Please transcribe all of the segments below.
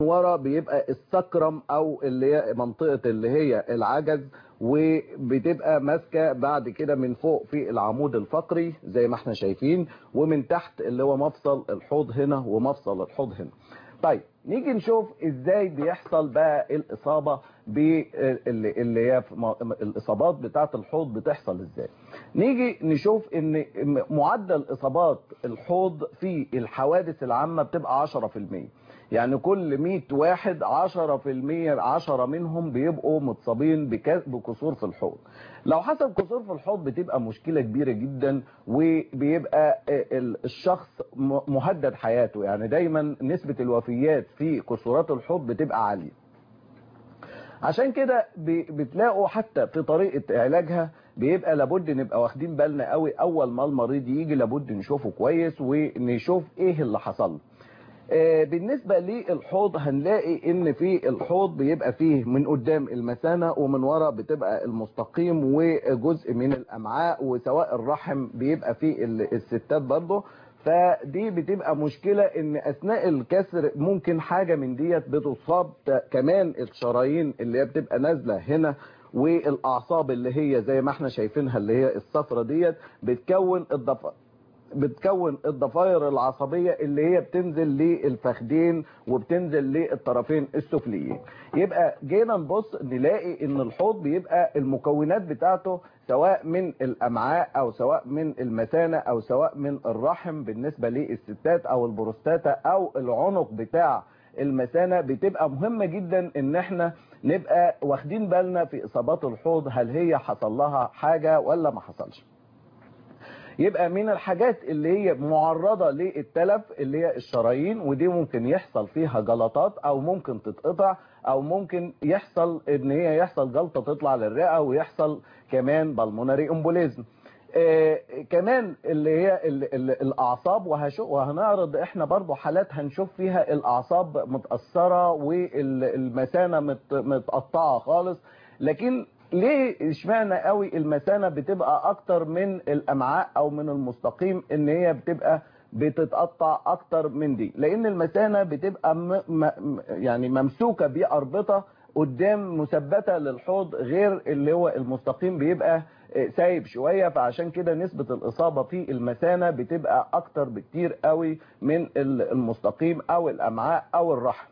ورا بيبقى السكرم او اللي هي منطقه اللي هي العجز وبتبقى ماسكه بعد كده من فوق في العمود الفقري زي ما احنا شايفين ومن تحت اللي هو مفصل الحوض هنا ومفصل الحوض هنا طيب نيجي نشوف ازاي بيحصل بقى الاصابه باللي اللي هي الاصابات بتاعه الحوض بتحصل ازاي نيجي نشوف ان معدل اصابات الحوض في الحوادث العامه بتبقى 10% يعني كل 100 واحد 10% 10 منهم بيبقوا متصابين بكسور في الحوض لو حصل كسور في الحوض بتبقى مشكلة كبيرة جدا وبيبقى الشخص مهدد حياته يعني دايما نسبة الوفيات في كسورات الحوض بتبقى عالية عشان كده بتلاقوا حتى في طريقة علاجها بيبقى لابد نبقى واخدين بالنا قوي اول ما المريض يجي لابد نشوفه كويس ونشوف ايه اللي حصل بالنسبة للحوض هنلاقي ان في الحوض بيبقى فيه من قدام المثانة ومن ورا بتبقى المستقيم وجزء من الامعاء وسواء الرحم بيبقى فيه الستات برضه فدي بتبقى مشكلة ان اثناء الكسر ممكن حاجة من ديت بتصاب كمان الشرايين اللي هي بتبقى نازلة هنا والاعصاب اللي هي زي ما احنا شايفينها اللي هي الصفرة ديت بتكون الضفر بتكون الضفائر العصبية اللي هي بتنزل للفخدين وبتنزل للطرفين السفليين يبقى جينا نبص نلاقي ان الحوض بيبقى المكونات بتاعته سواء من الامعاء او سواء من المثانة او سواء من الرحم بالنسبة للستات او البروستاتا او العنق بتاع المثانة بتبقى مهمة جدا ان احنا نبقى واخدين بالنا في اصابات الحوض هل هي حصل لها حاجة ولا ما حصلش يبقى من الحاجات اللي هي معرضة للتلف اللي هي الشرايين ودي ممكن يحصل فيها جلطات او ممكن تتقطع او ممكن يحصل ان هي يحصل جلطة تطلع للرئة ويحصل كمان بالمونري امبوليزم آه كمان اللي هي ال ال الاعصاب وهنعرض احنا برضو حالات هنشوف فيها الاعصاب متأثرة والمثانة مت متقطعة خالص لكن ليه اشمعنى قوي المثانه بتبقى اكتر من الامعاء او من المستقيم ان هي بتبقى بتتقطع اكتر من دي لان المثانه بتبقى م م يعني ممسوكه باربطه قدام مثبته للحوض غير اللي هو المستقيم بيبقى سايب شويه فعشان كده نسبه الاصابه في المثانه بتبقى اكتر بكتير قوي من المستقيم او الامعاء او الرحم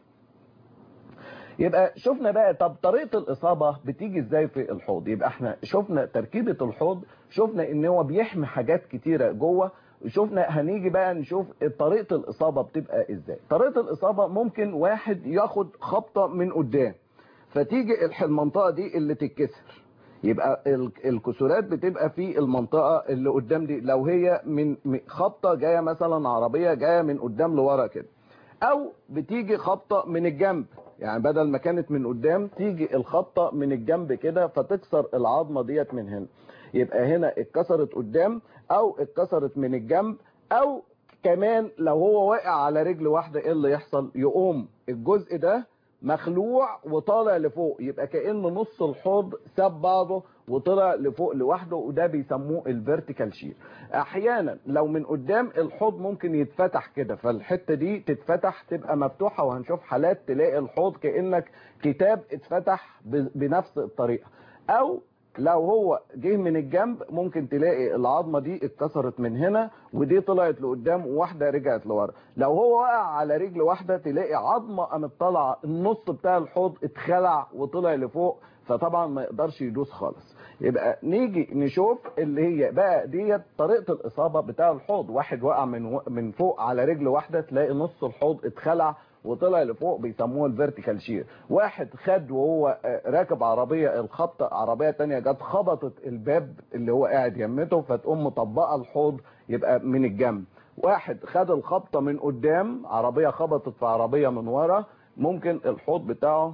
يبقى شفنا بقى طب طريقة الإصابة بتيجي ازاي في الحوض يبقى احنا شفنا تركيبة الحوض شفنا ان هو بيحمي حاجات كتيرة جوه شفنا هنيجي بقى نشوف طريقة الإصابة بتبقى ازاي طريقة الإصابة ممكن واحد ياخد خبطة من قدام فتيجي المنطقة دي اللي تتكسر يبقى الكسورات بتبقى في المنطقة اللي قدام دي لو هي من خبطة جاية مثلا عربية جاية من قدام لورا كده او بتيجي خبطة من الجنب يعني بدل ما كانت من قدام تيجي الخبطة من الجنب كده فتكسر العظمة ديت من هنا يبقى هنا اتكسرت قدام او اتكسرت من الجنب او كمان لو هو واقع على رجل واحدة ايه اللي يحصل يقوم الجزء ده مخلوع وطالع لفوق يبقى كأن نص الحوض ساب بعضه وطلع لفوق لوحده وده بيسموه الفيرتيكال شير احيانا لو من قدام الحوض ممكن يتفتح كده فالحته دي تتفتح تبقى مفتوحه وهنشوف حالات تلاقي الحوض كانك كتاب اتفتح بنفس الطريقه او لو هو جه من الجنب ممكن تلاقي العظمة دي اتكسرت من هنا ودي طلعت لقدام وواحدة رجعت لورا لو هو وقع على رجل واحدة تلاقي عظمة قامت طالعة النص بتاع الحوض اتخلع وطلع لفوق فطبعا ما يقدرش يدوس خالص يبقى نيجي نشوف اللي هي بقى ديت طريقة الإصابة بتاع الحوض واحد وقع من و... من فوق على رجل واحدة تلاقي نص الحوض اتخلع وطلع لفوق بيسموه الفيرتيكال شير واحد خد وهو راكب عربية الخبطة عربية تانية جت خبطت الباب اللي هو قاعد يمته فتقوم مطبقة الحوض يبقى من الجنب واحد خد الخبطة من قدام عربية خبطت في عربية من ورا ممكن الحوض بتاعه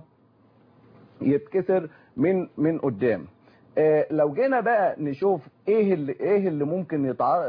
يتكسر من من قدام آه لو جينا بقى نشوف ايه اللي ايه اللي ممكن يتع...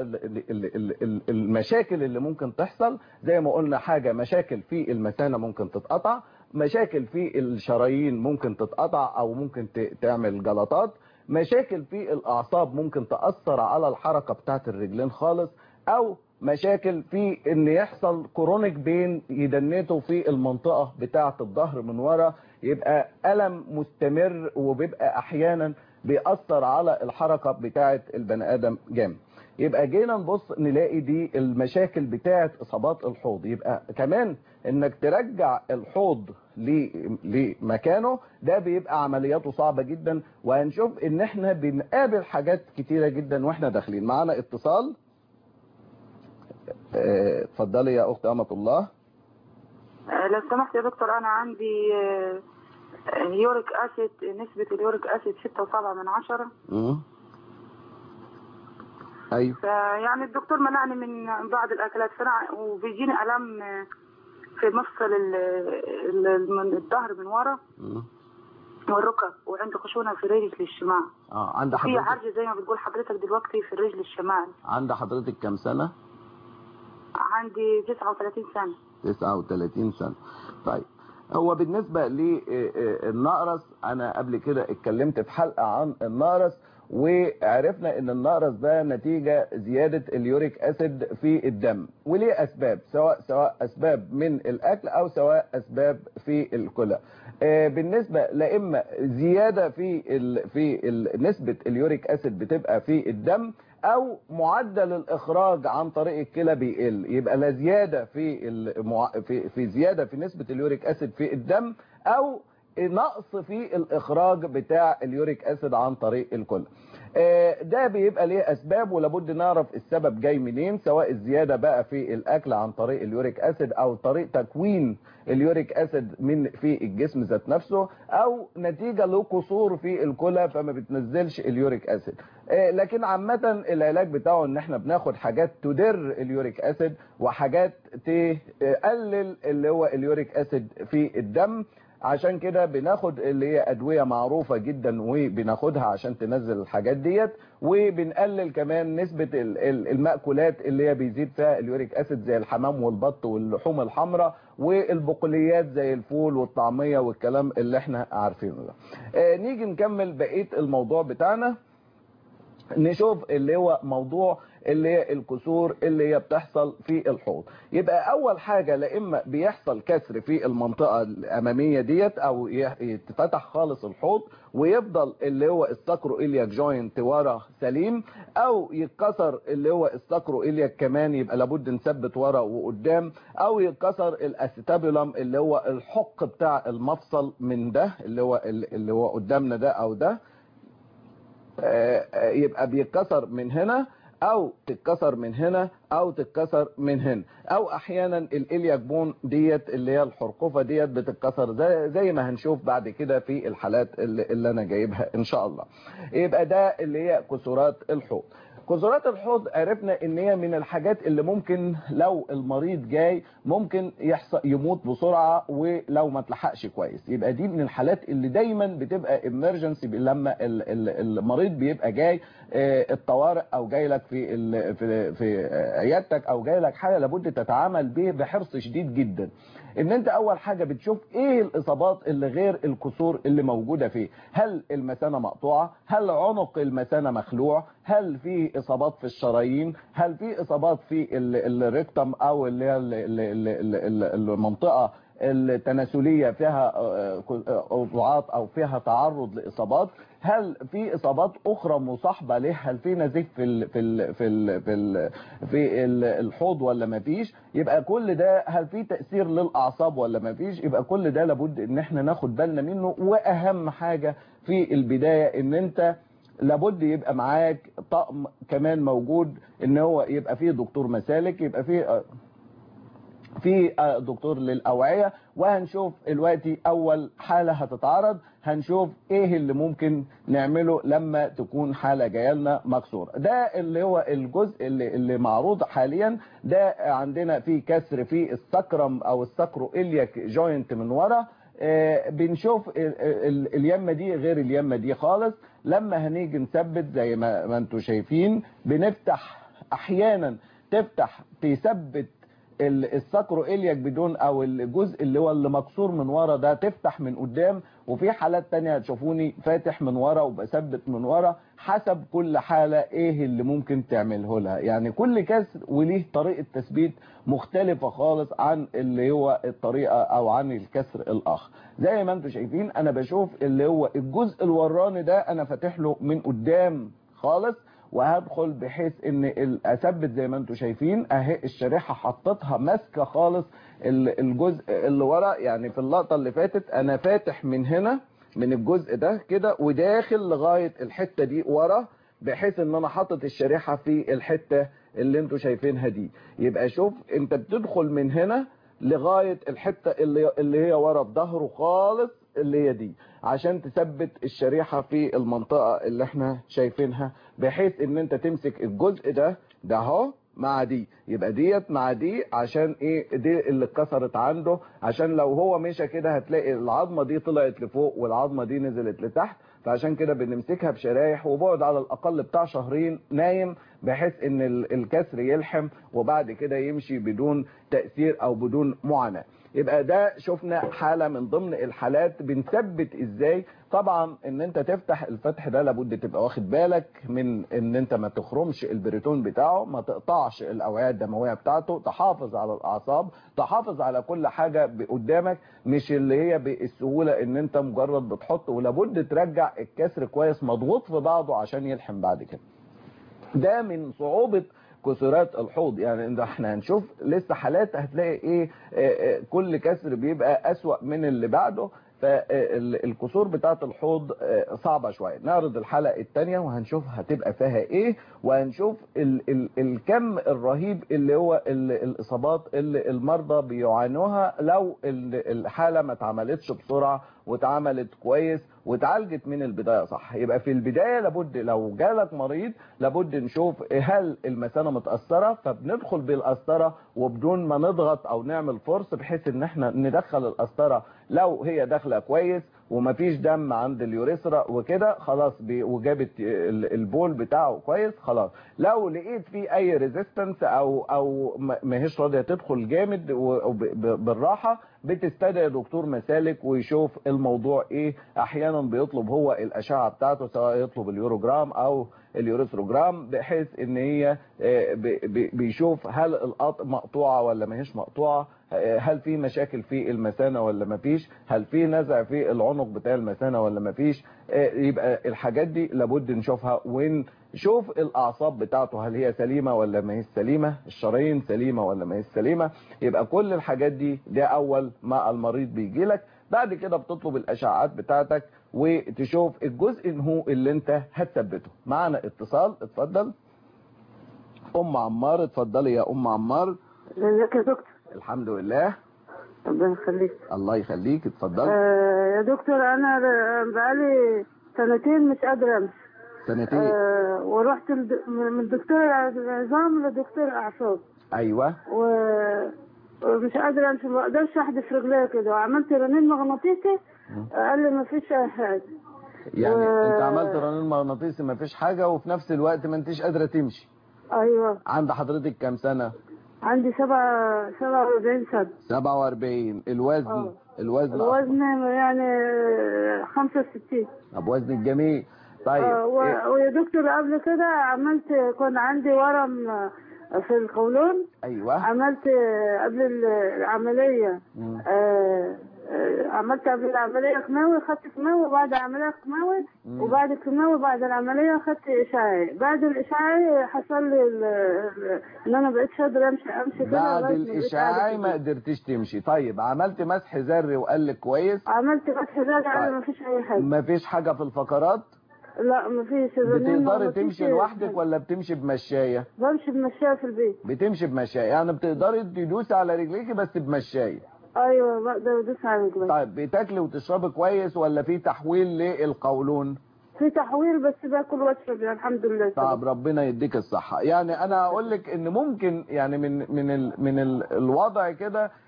المشاكل اللي ممكن تحصل زي ما قلنا حاجة مشاكل في المثانة ممكن تتقطع مشاكل في الشرايين ممكن تتقطع او ممكن ت... تعمل جلطات مشاكل في الاعصاب ممكن تأثر على الحركة بتاعت الرجلين خالص او مشاكل في ان يحصل كرونيك بين يدنته في المنطقة بتاعة الظهر من ورا يبقى ألم مستمر وبيبقى احيانا بيأثر على الحركة بتاعة البني ادم جامد يبقى جينا نبص نلاقي دي المشاكل بتاعة اصابات الحوض يبقى كمان انك ترجع الحوض لمكانه ده بيبقى عملياته صعبة جدا وهنشوف ان احنا بنقابل حاجات كتيرة جدا واحنا داخلين معانا اتصال اه، اتفضلي يا اخت امة الله آه، لو سمحت يا دكتور انا عندي آه، آه، يوريك اسيد نسبة اليوريك اسيد ستة وسبعة من عشرة مم. ايوه فيعني الدكتور منعني من بعض الاكلات فانا وبيجيني الام آه، في مفصل ال- ال- ال- من الظهر من ورا مم. والركب وعندي خشونة في رجلي الشمال اه عند في حضرتك عرج زي ما بتقول حضرتك دلوقتي في الرجل الشمال عند حضرتك كام سنة عندي 39 سنة 39 سنة طيب هو بالنسبة للنقرس انا قبل كده اتكلمت في حلقة عن النقرس وعرفنا ان النقرس ده نتيجة زيادة اليوريك اسيد في الدم وليه اسباب سواء سواء اسباب من الاكل او سواء اسباب في الكلى آه، بالنسبة لاما زيادة في ال في ال نسبة اليوريك اسيد بتبقى في الدم او معدل الاخراج عن طريق الكلى بيقل يبقى لا زياده في المع... في في زياده في نسبه اليوريك اسيد في الدم او نقص في الاخراج بتاع اليوريك اسيد عن طريق الكلى آه، ده بيبقى ليه اسباب ولابد نعرف السبب جاي منين سواء الزياده بقى في الاكل عن طريق اليوريك اسيد او طريق تكوين اليوريك اسيد من في الجسم ذات نفسه او نتيجه لقصور في الكلى فما بتنزلش اليوريك اسيد آه، لكن عامه العلاج بتاعه ان احنا بناخد حاجات تدر اليوريك اسيد وحاجات تقلل اللي هو اليوريك اسيد في الدم عشان كده بناخد اللي هي ادويه معروفه جدا وبناخدها عشان تنزل الحاجات ديت وبنقلل كمان نسبه ال- ال- المأكولات اللي هي بيزيد فيها اليوريك اسيد زي الحمام والبط واللحوم الحمراء والبقوليات زي الفول والطعميه والكلام اللي احنا عارفينه ده آه، نيجي نكمل بقيه الموضوع بتاعنا نشوف اللي هو موضوع اللي هي الكسور اللي هي بتحصل في الحوض يبقى اول حاجة لا اما بيحصل كسر في المنطقة الامامية ديت او ي- يتفتح خالص الحوض ويفضل اللي هو الساكرو إلياك جوينت ورا سليم او يتكسر اللي هو الساكرو إلياك كمان يبقى لابد نثبت ورا وقدام او يتكسر الاستابيولم اللي هو الحق بتاع المفصل من ده اللي هو اللي هو قدامنا ده او ده آه، آه، يبقى بيتكسر من هنا او تتكسر من هنا او تتكسر من هنا او احيانا الالياك بون ديت اللي هي الحرقفه ديت بتتكسر زي, زي ما هنشوف بعد كده في الحالات اللي, اللي انا جايبها ان شاء الله يبقى ده اللي هي كسورات الحوض كسورات الحوض عرفنا ان هي من الحاجات اللي ممكن لو المريض جاي ممكن يحصل يموت بسرعه ولو ما اتلحقش كويس يبقى دي من الحالات اللي دايما بتبقى امرجنسي لما ال- ال- المريض بيبقى جاي آه، الطوارئ او جاي لك في ال- في في آه، عيادتك او جاي لك حاجه لابد تتعامل به بحرص شديد جدا ان انت اول حاجه بتشوف ايه الاصابات اللي غير الكسور اللي موجوده فيه هل المثانه مقطوعه هل عنق المثانه مخلوع هل في اصابات في الشرايين هل في اصابات في ال- الريكتم او اللي هي ال- ال- ال- ال- المنطقه التناسليه فيها آه، آه، اوضاعات او فيها تعرض لاصابات هل في اصابات اخرى مصاحبه له هل في نزيف في ال في ال في ال في ال في ال- الحوض ولا ما فيش يبقى كل ده هل في تاثير للاعصاب ولا ما فيش يبقى كل ده لابد ان احنا ناخد بالنا منه واهم حاجه في البدايه ان انت لابد يبقى معاك طقم كمان موجود ان هو يبقى فيه دكتور مسالك يبقى فيه في آه، دكتور للأوعية وهنشوف دلوقتي أول حالة هتتعرض هنشوف إيه اللي ممكن نعمله لما تكون حالة جاية لنا مكسورة ده اللي هو الجزء اللي, اللي معروض حاليا ده عندنا في كسر في السكرم أو السكرو إلياك جوينت من ورا آه، بنشوف ال- ال- اليمة دي غير اليمة دي خالص لما هنيجي نثبت زي ما, ما انتوا شايفين بنفتح احيانا تفتح تثبت ال- الساكرو إلياك بدون او الجزء اللي هو اللي مكسور من ورا ده تفتح من قدام وفي حالات تانية هتشوفوني فاتح من ورا وبثبت من ورا حسب كل حالة ايه اللي ممكن تعمله لها يعني كل كسر وليه طريقة تثبيت مختلفة خالص عن اللي هو الطريقة او عن الكسر الاخر زي ما انتم شايفين انا بشوف اللي هو الجزء الوراني ده انا فاتح له من قدام خالص وهدخل بحيث ان ال- اثبت زي ما انتم شايفين اهي الشريحه حطيتها ماسكه خالص ال- الجزء اللي ورا يعني في اللقطه اللي فاتت انا فاتح من هنا من الجزء ده كده وداخل لغايه الحته دي ورا بحيث ان انا حاطط الشريحه في الحته اللي انتم شايفينها دي يبقى شوف انت بتدخل من هنا لغايه الحته اللي اللي هي ورا في ظهره خالص اللي هي دي عشان تثبت الشريحه في المنطقه اللي احنا شايفينها بحيث ان انت تمسك الجزء ده ده اهو مع دي يبقى ديت مع دي عشان ايه دي اللي اتكسرت عنده عشان لو هو مشى كده هتلاقي العظمه دي طلعت لفوق والعظمه دي نزلت لتحت فعشان كده بنمسكها بشرايح وبعد على الاقل بتاع شهرين نايم بحيث ان ال- الكسر يلحم وبعد كده يمشي بدون تاثير او بدون معاناه يبقى ده شفنا حالة من ضمن الحالات بنثبت ازاي طبعا ان انت تفتح الفتح ده لابد تبقى واخد بالك من ان انت ما تخرمش البريتون بتاعه ما تقطعش الاوعية الدموية بتاعته تحافظ على الاعصاب تحافظ على كل حاجة قدامك مش اللي هي بالسهولة ان انت مجرد بتحط ولابد ترجع الكسر كويس مضغوط في بعضه عشان يلحم بعد كده ده من صعوبة كسرات الحوض يعني ده احنا هنشوف لسه حالات هتلاقي ايه آه، آه، كل كسر بيبقى اسوأ من اللي بعده فالكسور بتاعت الحوض آه، صعبة شوية نعرض الحلقة التانية وهنشوف هتبقى فيها ايه وهنشوف ال ال الكم الرهيب اللي هو ال الاصابات اللي المرضى بيعانوها لو ال- الحالة ما اتعملتش بسرعة واتعملت كويس واتعالجت من البداية صح يبقى في البداية لابد لو جالك مريض لابد نشوف هل المثانة متأثرة فبندخل بالقسطرة وبدون ما نضغط او نعمل فرص بحيث ان احنا ندخل القسطرة لو هي داخلة كويس ومفيش دم عند اليوريثرا وكده خلاص بي- وجابت ال- البول بتاعه كويس خلاص لو لقيت فيه اي ريزيستنس او او ما- ماهيش راضيه تدخل جامد و- وب- ب- بالراحه بتستدعي دكتور مسالك ويشوف الموضوع ايه احيانا بيطلب هو الاشعه بتاعته سواء يطلب اليوروجرام او اليوريثروجرام بحيث ان هي آه، ب- ب- بيشوف هل القط مقطوعه ولا ما هيش مقطوعه آه، هل في مشاكل في المثانه ولا ما فيش هل في نزع في العنق بتاع المثانه ولا ما فيش آه، يبقى الحاجات دي لابد نشوفها ونشوف الاعصاب بتاعته هل هي سليمه ولا ما هي سليمه الشرايين سليمه ولا ما هي سليمه يبقى كل الحاجات دي ده اول ما المريض بيجي لك بعد كده بتطلب الاشعاعات بتاعتك وتشوف الجزء إن هو اللي انت هتثبته معنا اتصال اتفضل ام عمار اتفضلي يا ام عمار ازيك يا دكتور الحمد لله ربنا يخليك الله يخليك اتفضل آه يا دكتور انا ر- بقالي سنتين مش قادره امشي سنتين آه ورحت لد- من دكتور العظام لدكتور اعصاب ايوه و- ومش قادره امشي ما اقدرش احدف رجليا كده وعملت رنين مغناطيسي قال لي ما فيش اي حاجه يعني و- انت عملت رنين مغناطيسي ما فيش حاجه وفي نفس الوقت ما انتش قادره تمشي ايوه عند حضرتك كام سنه عندي سبعة سبعة وأربعين سنة 47 الوزن اه. الوزن الوزن يعني خمسة وستين طب وزنك جميل طيب آه، و- إيه؟ ويا دكتور قبل كده عملت كان عندي ورم في القولون ايوه عملت قبل العملية مم. آه، آه، عملت قبل العملية كيماوي خدت كيماوي وبعد العملية كيماوي مم. وبعد الكيماوي بعد العملية خدت إشعاعي بعد الإشعاعي حصل لي ال- ال- إن أنا مبقتش قادرة أمشي أمشي كده بعد لغاية ما بقيت الاشعاعي قاعدة ما في البيت. قدرتش تمشي طيب عملت مسح ذري وقال لك كويس عملت مسح زاد طيب. قال مفيش أي حاجة ما فيش حاجه في الفقرات لا مفيش الرنين بتقدري مغناطيسي تمشي لوحدك ولا بتمشي بمشايه بمشي بمشيها في البيت بتمشي بمشايه يعني بتقدري تدوسي على رجليكي بس بمشايه ايوه بقدر ادوس على رجلي طيب بتاكلي وتشربي كويس ولا في تحويل للقولون في تحويل بس باكل واشرب يعني الحمد لله طب ربنا يديك الصحة يعني انا هقول لك ان ممكن يعني من من ال من ال الوضع كده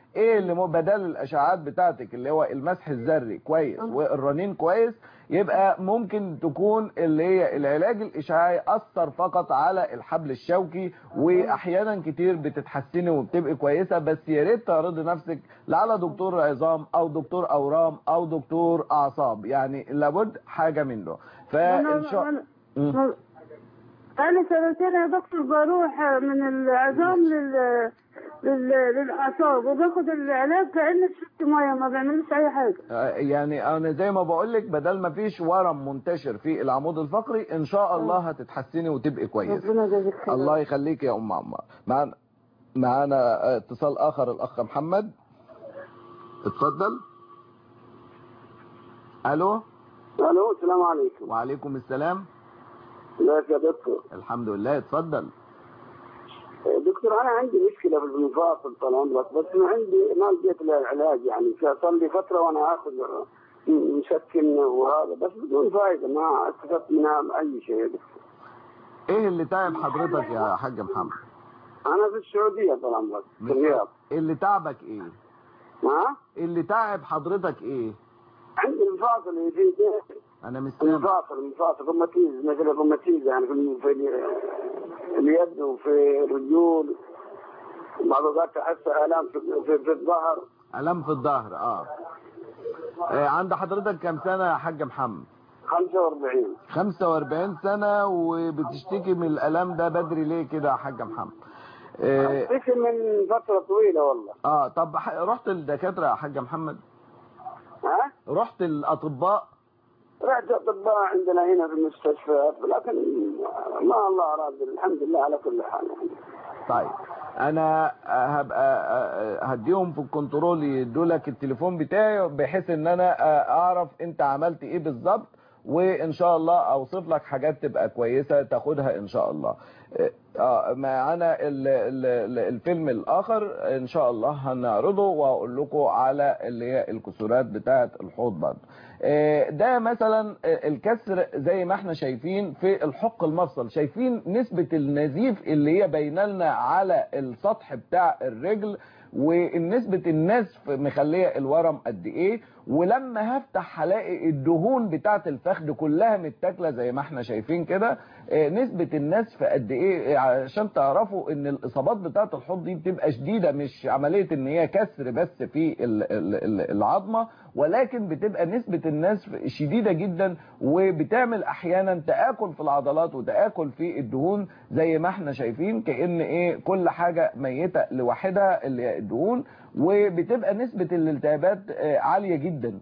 ايه اللي مو- بدل الاشعاعات بتاعتك اللي هو المسح الذري كويس والرنين كويس يبقى ممكن تكون اللي هي العلاج الاشعاعي اثر فقط على الحبل الشوكي واحيانا كتير بتتحسني وبتبقي كويسه بس يا ريت تعرضي نفسك لعلى دكتور عظام او دكتور اورام او دكتور اعصاب يعني لابد حاجه منه فان شاء أنا- مم. أنا سنتين يا دكتور بروح من العظام لل... لل... للأعصاب وباخد العلاج كأني شربت مية ما بعملش أي حاجة آه، يعني انا زي ما بقول لك بدل ما فيش ورم منتشر في العمود الفقري ان شاء الله هتتحسني وتبقي كويس ربنا يجازيك خير الله يخليك يا ام عمار معانا معانا اتصال اخر الاخ محمد اتفضل الو الو السلام عليكم وعليكم السلام ازيك يا دكتور الحمد لله اتفضل دكتور انا عندي مشكله في المفاصل طال عمرك بس ما عندي ما لقيت لها علاج يعني صار لي فتره وانا اخذ مسكن وهذا بس بدون فائده ما استفدت منها اي شيء يا دكتور ايه اللي تعب حضرتك يا حاج محمد انا في السعوديه طال عمرك في الرياض اللي تعبك ايه ها اللي تعب حضرتك ايه عندي المفاصل اللي في جسمي انا مش سامع المفاصل المفاصل روماتيز مثل الروماتيز يعني في ال- في ال- اليد وفي الرجول بعض الوقت احس الام في, في, في الظهر الم في الظهر اه آه، عند حضرتك كام سنه يا حاج محمد 45 45 سنة وبتشتكي من الألم ده بدري ليه كده يا حاج محمد اه, اشتكي من فتره طويله والله آه طب ح- رحت للدكاترة يا حاج محمد ها رحت الأطباء رحت اطباء عندنا هنا في المستشفيات لكن ما الله اراد الحمد لله على كل حال يعني طيب انا هبقى آه، هديهم في الكنترول يدوا لك التليفون بتاعي بحيث ان انا آه، اعرف انت عملت ايه بالظبط وان شاء الله اوصف لك حاجات تبقى كويسه تاخدها ان شاء الله اه معانا ال- ال- ال- الفيلم الاخر ان شاء الله هنعرضه واقول لكم على اللي هي الكسورات بتاعه الحوض برضه آه، ده مثلا آه، الكسر زي ما احنا شايفين في الحق المفصل شايفين نسبة النزيف اللي هي باينه لنا على السطح بتاع الرجل ونسبة النزف مخلية الورم قد ايه ولما هفتح هلاقي الدهون بتاعة الفخذ كلها متاكلة زي ما احنا شايفين كده آه، نسبة النزف قد ايه آه، عشان تعرفوا ان الاصابات بتاعة الحوض دي بتبقى شديدة مش عملية ان هي كسر بس في ال- ال- ال- العظمة ولكن بتبقى نسبة النزف شديدة جدا وبتعمل احيانا تآكل في العضلات وتآكل في الدهون زي ما احنا شايفين كأن ايه كل حاجة ميتة لوحدها اللي هي الدهون وبتبقى نسبة الالتهابات آه، عالية جدا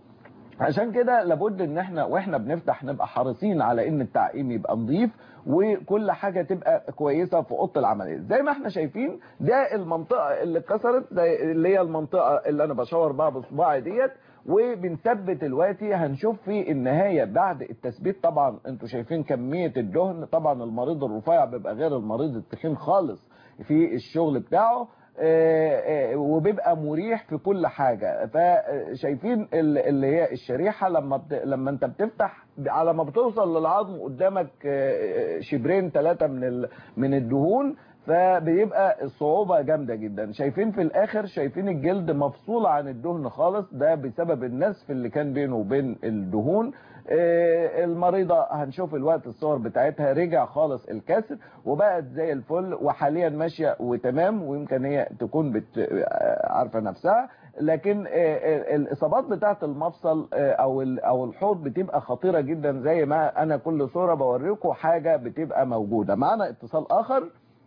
عشان كده لابد ان احنا واحنا بنفتح نبقى حريصين على ان التعقيم يبقى نظيف وكل حاجة تبقى كويسة في اوضه العملية زي ما احنا شايفين ده المنطقة اللي اتكسرت زي اللي هي المنطقة اللي انا بشاور بها بصباعي ديت وبنثبت دلوقتي هنشوف في النهاية بعد التثبيت طبعا انتوا شايفين كمية الدهن طبعا المريض الرفيع بيبقى غير المريض التخين خالص في الشغل بتاعه آه، آه، وبيبقى مريح في كل حاجة فشايفين ال- اللي هي الشريحة لما بت... لما انت بتفتح على ما بتوصل للعظم قدامك آه، شبرين ثلاثة من ال... من الدهون فبيبقى الصعوبة جامدة جدا شايفين في الاخر شايفين الجلد مفصول عن الدهن خالص ده بسبب النسف اللي كان بينه وبين الدهون آه، المريضة هنشوف الوقت الصور بتاعتها رجع خالص الكسر وبقت زي الفل وحاليا ماشية وتمام ويمكن هي تكون بت... آه، عارفة نفسها لكن آه، آه، الاصابات بتاعه المفصل آه، او ال- او الحوض بتبقى خطيره جدا زي ما انا كل صوره بوريكم حاجه بتبقى موجوده معانا اتصال اخر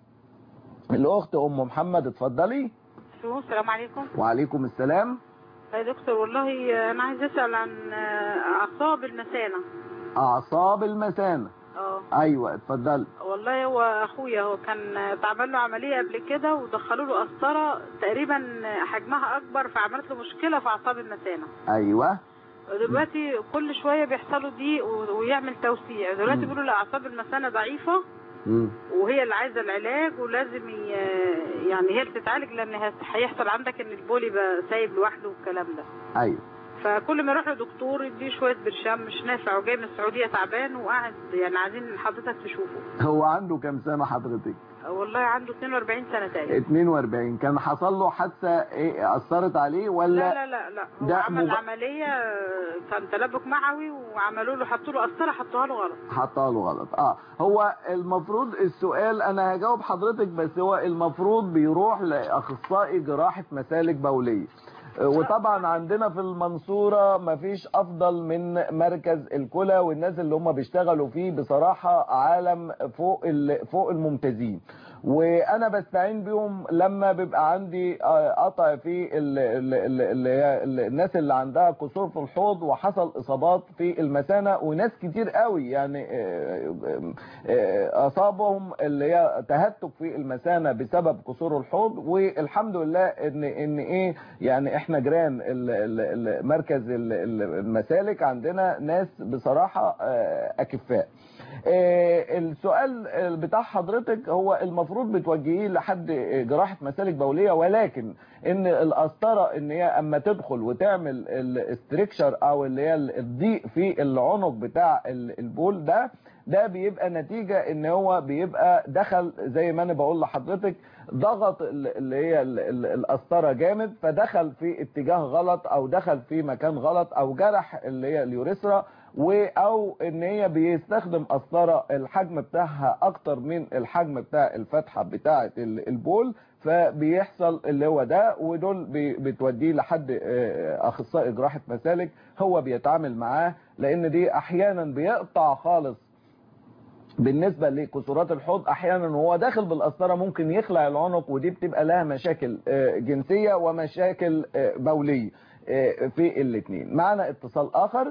الاخت ام محمد اتفضلي الو السلام عليكم وعليكم السلام يا دكتور والله انا عايز اسال عن آه، اعصاب المثانه اعصاب المثانه اه ايوه اتفضلي والله هو اخويا هو كان اتعمل له عمليه قبل كده ودخلوا له قسطره تقريبا حجمها اكبر فعملت له مشكله في اعصاب المثانه ايوه دلوقتي كل شويه بيحصل له ضيق و- ويعمل توسيع دلوقتي مم. بيقولوا له اعصاب المثانه ضعيفه مم. وهي اللي عايزه العلاج ولازم ي... يعني هي اللي تتعالج لان هت- هيحصل عندك ان البول يبقى سايب لوحده والكلام ده ايوه فكل ما يروح لدكتور يديه شويه برشام مش نافع وجاي من السعوديه تعبان وقاعد يعني عايزين حضرتك تشوفه هو عنده كام سنة حضرتك والله عنده 42 سنه تقريبا 42 كان حصل له حادثة ايه اثرت عليه ولا لا لا لا لا هو ده عمل مغ- عمليه كان تلبك معوي وعملوا له حطوا له قسطره حطوها له غلط حطها له غلط اه هو المفروض السؤال انا هجاوب حضرتك بس هو المفروض بيروح لاخصائي جراحة مسالك بولية آه، وطبعا عندنا في المنصورة مفيش افضل من مركز الكلى والناس اللي هم بيشتغلوا فيه بصراحة عالم فوق ال- فوق الممتازين وانا بستعين بيهم لما بيبقى عندي آه، قطع في ال- ال- ال- اللي هي ال- الناس اللي عندها كسور في الحوض وحصل اصابات في المثانه وناس كتير قوي يعني آه، آه، اصابهم اللي هي تهتك في المثانه بسبب كسور الحوض والحمد لله ان ان ايه يعني احنا جيران ال- ال- ال- مركز ال- ال- المسالك عندنا ناس بصراحه آه، اكفاء آه، السؤال بتاع حضرتك هو المفروض بتوجهيه لحد جراحة مسالك بولية ولكن ان القسطرة ان هي اما تدخل وتعمل الاستريكشر او اللي هي الضيق في العنق بتاع ال- البول ده ده بيبقى نتيجة ان هو بيبقى دخل زي ما انا بقول لحضرتك ضغط ال- اللي هي ال- ال- القسطرة جامد فدخل في اتجاه غلط او دخل في مكان غلط او جرح اللي هي اليوريثرا و او ان هي بيستخدم قسطره الحجم بتاعها اكتر من الحجم بتاع الفتحه بتاعه ال- البول فبيحصل اللي هو ده ودول بي- بتوديه لحد آه، اخصائي جراحه مسالك هو بيتعامل معاه لان دي احيانا بيقطع خالص بالنسبة لكسورات الحوض احيانا وهو داخل بالقسطرة ممكن يخلع العنق ودي بتبقى لها مشاكل آه، جنسية ومشاكل آه، بولية آه، في الاثنين معنا اتصال اخر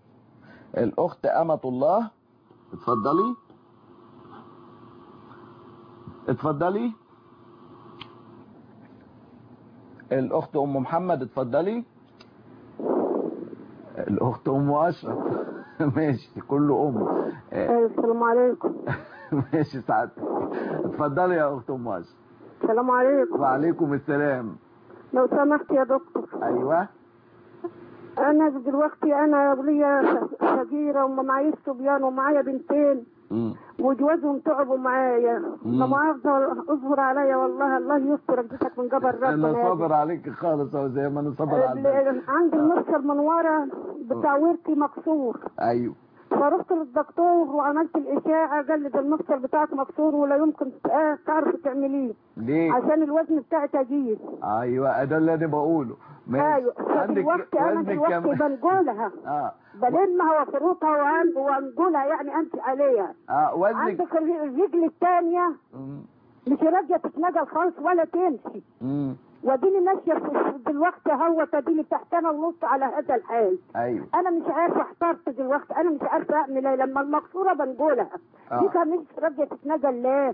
الاخت امة الله اتفضلي اتفضلي الاخت ام محمد اتفضلي الاخت ام اشرف ماشي كله ام آه، السلام عليكم ماشي سعادتك اتفضلي يا اخت ام اشرف السلام عليكم وعليكم السلام لو سمحت يا دكتور ايوه انا دلوقتي انا ليا صغيره وما معيش صبيان ومعايا بنتين مم. وجوازهم تعبوا معايا مم. لما افضل اصبر عليا والله الله يستر اديتك من قبل انا ربنا صابر عليك خالص اهو زي ما انا صابر على البنت. ال- عندي المفصل من ورا بتاع ورثي مكسور ايوه فرحت للدكتور وعملت الاشاعه قال لي ده المفصل بتاعك مكسور ولا يمكن ت- تعرف تعمليه ليه عشان الوزن بتاعي تجيز ايوه ده اللي انا بقوله ماشي ايوه فدلوقتي انا وزنك دلوقتي كام بنقولها اه بلمها وافرطها وأن- وانقلها يعني امشي عليها اه وزنك عندك الر- الرجل الثانيه مم. مش راضيه تتنقل خالص ولا تمشي مم. واديني ماشيه في- دلوقتي هو تديني تحتنا ونص على هذا الحال ايوه انا مش عارفه احترت دلوقتي انا مش عارفه اعمل ايه لما المكسوره بنقولها آه. دي كان مش راضيه تتنقل ليه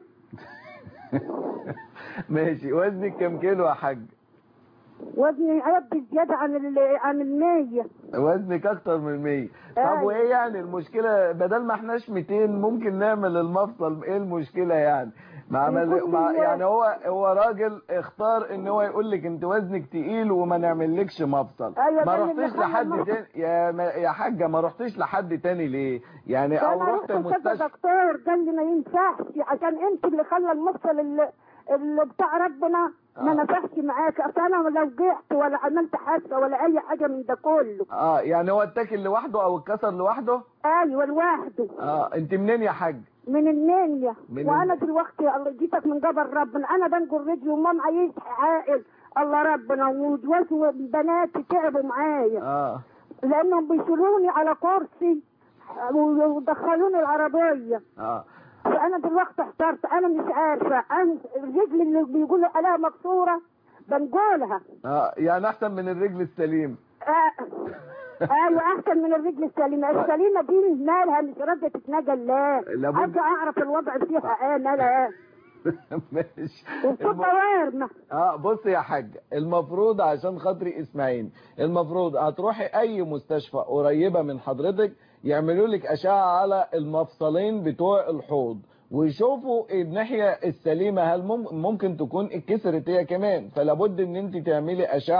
ماشي وزنك كام كيلو يا حاج وزني عيب زياده عن ال عن المية وزنك اكتر من 100 طب أيوة. وايه يعني المشكله بدل ما احناش 200 ممكن نعمل المفصل ايه المشكله يعني ما عمل يكون ما لي- يعني هو هو راجل اختار ان هو يقول لك انت وزنك تقيل وما نعملكش مفصل أيوة، ما ده اللي رحتيش بيخلي لحد المفصل. تاني يا ما يا حاجه ما رحتيش لحد تاني ليه يعني او انا رحت رحت كذا المستشفى دكتور قال لي ما ينفعش عشان انت اللي خلى المفصل اللي, اللي بتاع ربنا ما آه. نفعش معاك اصل انا لو جعت ولا عملت حادثه ولا اي حاجه من ده كله اه يعني هو اتاكل لوحده او اتكسر لوحده ايوه لوحده اه انت منين يا حاج من النية من وانا ال- دلوقتي الله جيتك من قبل ربنا انا بنقل رجلي وما معيش عائل الله ربنا وجوازي بناتي تعبوا معايا اه لانهم بيشيلوني على كرسي ودخلوني العربيه اه فانا دلوقتي احترت انا مش عارفه انا الرجل اللي بيقولوا عليها مكسوره بنقولها اه يعني احسن من الرجل السليم آه. ايوه احسن من الرجل السليمه السليمه دي مالها مش راضيه تتنقل لا لابد- عايزه اعرف الوضع فيها ايه مالها ايه ماشي وبتبقى وارمه اه بص يا حاج المفروض عشان خاطري اسماعيل المفروض هتروحي اي مستشفى قريبة من حضرتك يعملوا لك اشعة على المفصلين بتوع الحوض ويشوفوا الناحية السليمة هل مم- ممكن تكون اتكسرت هي كمان فلابد ان انت تعملي اشعة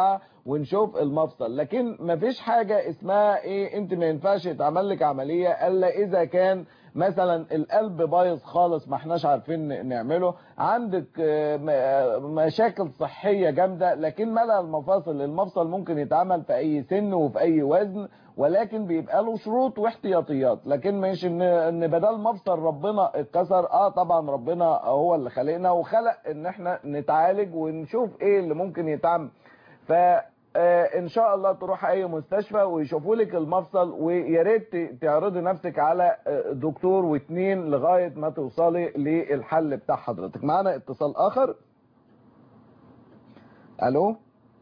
ونشوف المفصل لكن مفيش حاجة اسمها ايه انت ما ينفعش يتعمل لك عملية الا اذا كان مثلا القلب بايظ خالص ما احناش عارفين نعمله عندك آه، م- آه، مشاكل صحية جامدة لكن ملأ المفاصل المفصل ممكن يتعمل في اي سن وفي اي وزن ولكن بيبقى له شروط واحتياطيات لكن مش ان ان بدل مفصل ربنا اتكسر اه طبعا ربنا هو اللي خلقنا وخلق ان احنا نتعالج ونشوف ايه اللي ممكن يتعمل ف آه، ان شاء الله تروح اي مستشفى ويشوفوا لك المفصل ويا ريت ت- تعرضي نفسك على آه، دكتور واثنين لغايه ما توصلي للحل بتاع حضرتك معانا اتصال اخر الو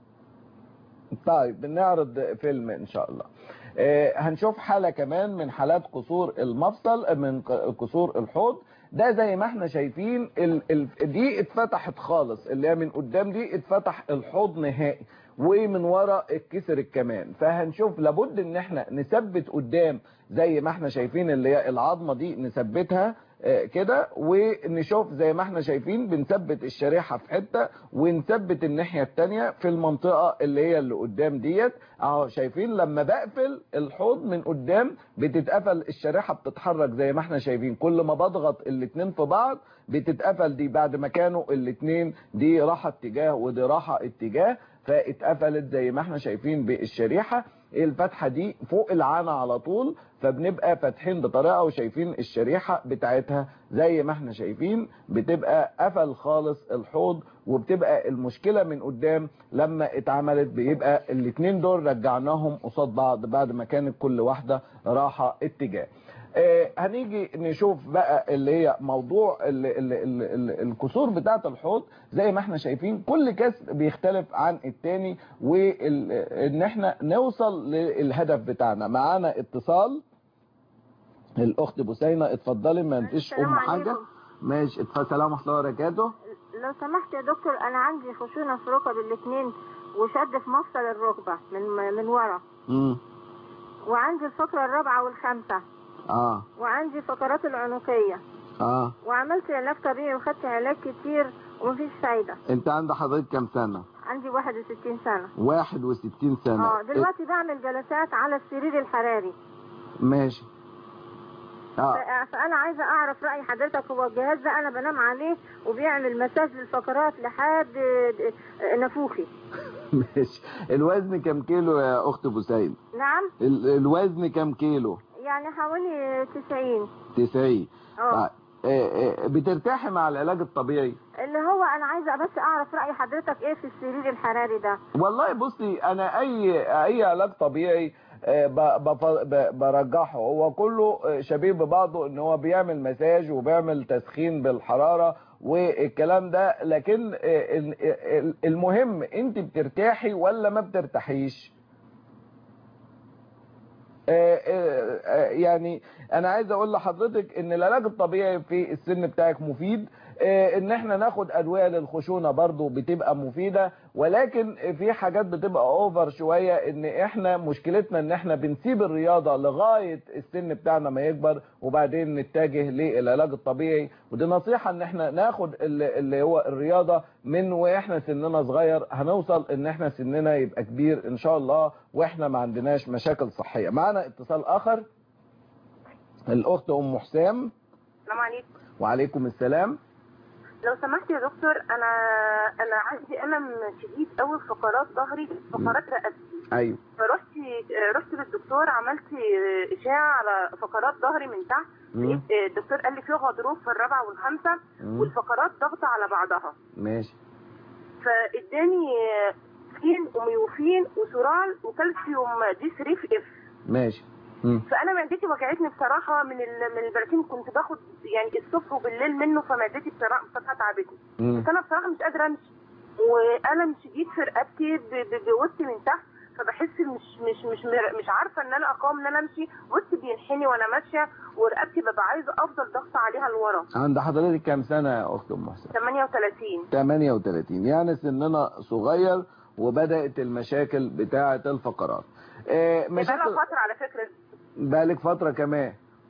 طيب بنعرض فيلم ان شاء الله آه، هنشوف حالة كمان من حالات قصور المفصل من ق- قصور الحوض ده زي ما احنا شايفين ال ال دي اتفتحت خالص اللي هي من قدام دي اتفتح الحوض نهائي ومن ورا اتكسر الكمان فهنشوف لابد ان احنا نثبت قدام زي ما احنا شايفين اللي هي العظمة دي نثبتها آه، كده ونشوف زي ما احنا شايفين بنثبت الشريحة في حتة ونثبت الناحية التانية في المنطقة اللي هي اللي قدام ديت اهو شايفين لما بقفل الحوض من قدام بتتقفل الشريحة بتتحرك زي ما احنا شايفين كل ما بضغط الاتنين في بعض بتتقفل دي بعد ما كانوا الاتنين دي راحة اتجاه ودي راحة اتجاه فاتقفلت زي ما احنا شايفين بالشريحة الفتحة دي فوق العانة على طول فبنبقى فاتحين بطريقة وشايفين الشريحة بتاعتها زي ما احنا شايفين بتبقى قفل خالص الحوض وبتبقى المشكلة من قدام لما اتعملت بيبقى الاتنين دول رجعناهم قصاد بعض بعد ما كانت كل واحدة راحة اتجاه آه، هنيجي نشوف بقى اللي هي موضوع ال ال ال ال الكسور بتاعة الحوض زي ما احنا شايفين كل كسر بيختلف عن التاني وان احنا نوصل للهدف بتاعنا معانا اتصال الاخت بوسينة اتفضلي ما انتش السلام ام حاجة عليكم. ماشي اتفضل سلام ورحمة الله وبركاته لو سمحت يا دكتور انا عندي خشونه في ركب الاثنين وشد في مفصل الركبه من من ورا امم وعندي الفقره الرابعه والخامسه اه وعندي فقرات العنقيه اه وعملت علاج طبيعي وخدت علاج كتير ومفيش فايده انت عند حضرتك كام سنة عندي 61 سنه 61 سنة اه دلوقتي بعمل جلسات على السرير الحراري ماشي اه ف- فانا عايزه اعرف راي حضرتك هو الجهاز ده انا بنام عليه وبيعمل مساج للفقرات لحد د- نافوخي ماشي الوزن كام كيلو يا اخت بوسين نعم ال- الوزن كام كيلو يعني حوالي 90 90 اه طيب. آه، آه، بترتاحي مع العلاج الطبيعي اللي هو انا عايزه بس اعرف راي حضرتك ايه في السرير الحراري ده والله بصي انا اي اي علاج طبيعي آه، ب- بف- ب- برجحه هو كله آه، شبيه ببعضه ان هو بيعمل مساج وبيعمل تسخين بالحرارة والكلام ده لكن آه، ال- ال- المهم انت بترتاحي ولا ما بترتاحيش آه، آه، آه، يعني انا عايز اقول لحضرتك ان العلاج الطبيعي في السن بتاعك مفيد آه، ان احنا ناخد ادويه للخشونه برضو بتبقى مفيده ولكن في حاجات بتبقى اوفر شويه ان احنا مشكلتنا ان احنا بنسيب الرياضه لغايه السن بتاعنا ما يكبر وبعدين نتجه للعلاج الطبيعي ودي نصيحه ان احنا ناخد اللي اللي هو الرياضه من واحنا سننا صغير هنوصل ان احنا سننا يبقى كبير ان شاء الله واحنا ما عندناش مشاكل صحيه معنا اتصال اخر الاخت ام حسام السلام عليكم وعليكم السلام لو سمحت يا دكتور انا انا عندي الم شديد قوي في فقرات ظهري فقرات رقبتي ايوه فرحت رحت للدكتور عملت اشاعه على فقرات ظهري من تحت مم. لقيت الدكتور قال لي في غضروف في الرابعه والخامسه مم. والفقرات ضغط على بعضها ماشي فاداني فين وميوفين وسورال وكالسيوم دي 3 في اف ماشي مم. فانا معدتي وجعتني بصراحه من ال... من البراتين كنت باخد يعني الصبح وبالليل منه فمعدتي بصراحه بصراحه تعبتني مم. بس انا بصراحه مش قادره امشي والم شديد في رقبتي ب- ب- بوسطي من تحت فبحس مش مش مش مش عارفه ان انا اقاوم ان انا امشي وسطي بينحني وانا ماشيه ورقبتي ببقى عايزه افضل ضغط عليها لورا عند حضرتك كام سنه يا اخت ام حسام 38 38 يعني سننا صغير وبدات المشاكل بتاعه الفقرات آه، بقالها مشاكل فتره على فكره بقالك فتره كمان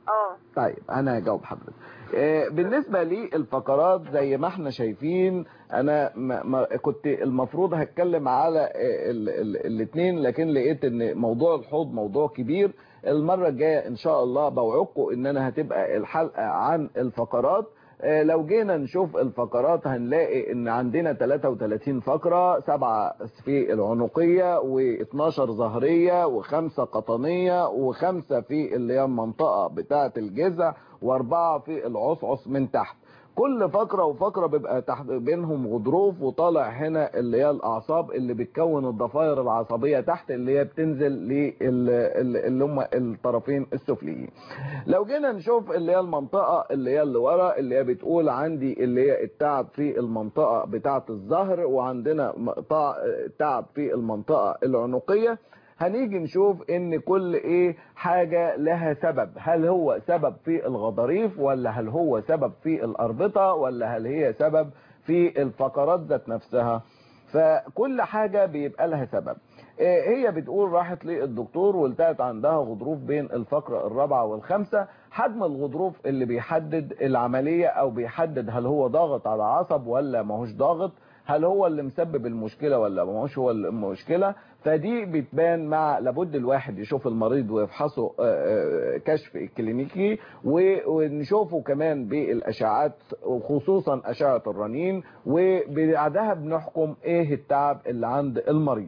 اه طيب انا هجاوب حضرتك آه، بالنسبه للفقرات زي ما احنا شايفين انا ما ما كنت المفروض هتكلم على الاثنين لكن لقيت ان موضوع الحوض موضوع كبير المره الجايه ان شاء الله بوعدكم ان انا هتبقى الحلقه عن الفقرات آه، لو جينا نشوف الفقرات هنلاقي ان عندنا 33 فقرة سبعة في العنقية و12 ظهرية وخمسة قطنية وخمسة في اللي هي المنطقة بتاعة الجذع واربعة في العصعص من تحت كل فقرة وفقرة بيبقى تحت بينهم غضروف وطالع هنا اللي هي الأعصاب اللي بتكون الضفائر العصبية تحت اللي هي بتنزل لل- اللي هم الطرفين السفليين لو جينا نشوف اللي هي المنطقة اللي هي اللي ورا اللي هي بتقول عندي اللي هي التعب في المنطقة بتاعة الظهر وعندنا مقطع- تعب في المنطقة العنقية هنيجي نشوف ان كل ايه حاجة لها سبب هل هو سبب في الغضاريف ولا هل هو سبب في الاربطة ولا هل هي سبب في الفقرات ذات نفسها فكل حاجة بيبقى لها سبب إيه هي بتقول راحت للدكتور والتقت عندها غضروف بين الفقرة الرابعة والخامسة حجم الغضروف اللي بيحدد العملية او بيحدد هل هو ضاغط على عصب ولا ماهوش ضاغط هل هو اللي مسبب المشكلة ولا ماهوش هو المشكلة فدي بتبان مع لابد الواحد يشوف المريض ويفحصه آه، آه، كشف كلينيكي و- ونشوفه كمان بالاشعاعات وخصوصا اشعة الرنين وبعدها بنحكم ايه التعب اللي عند المريض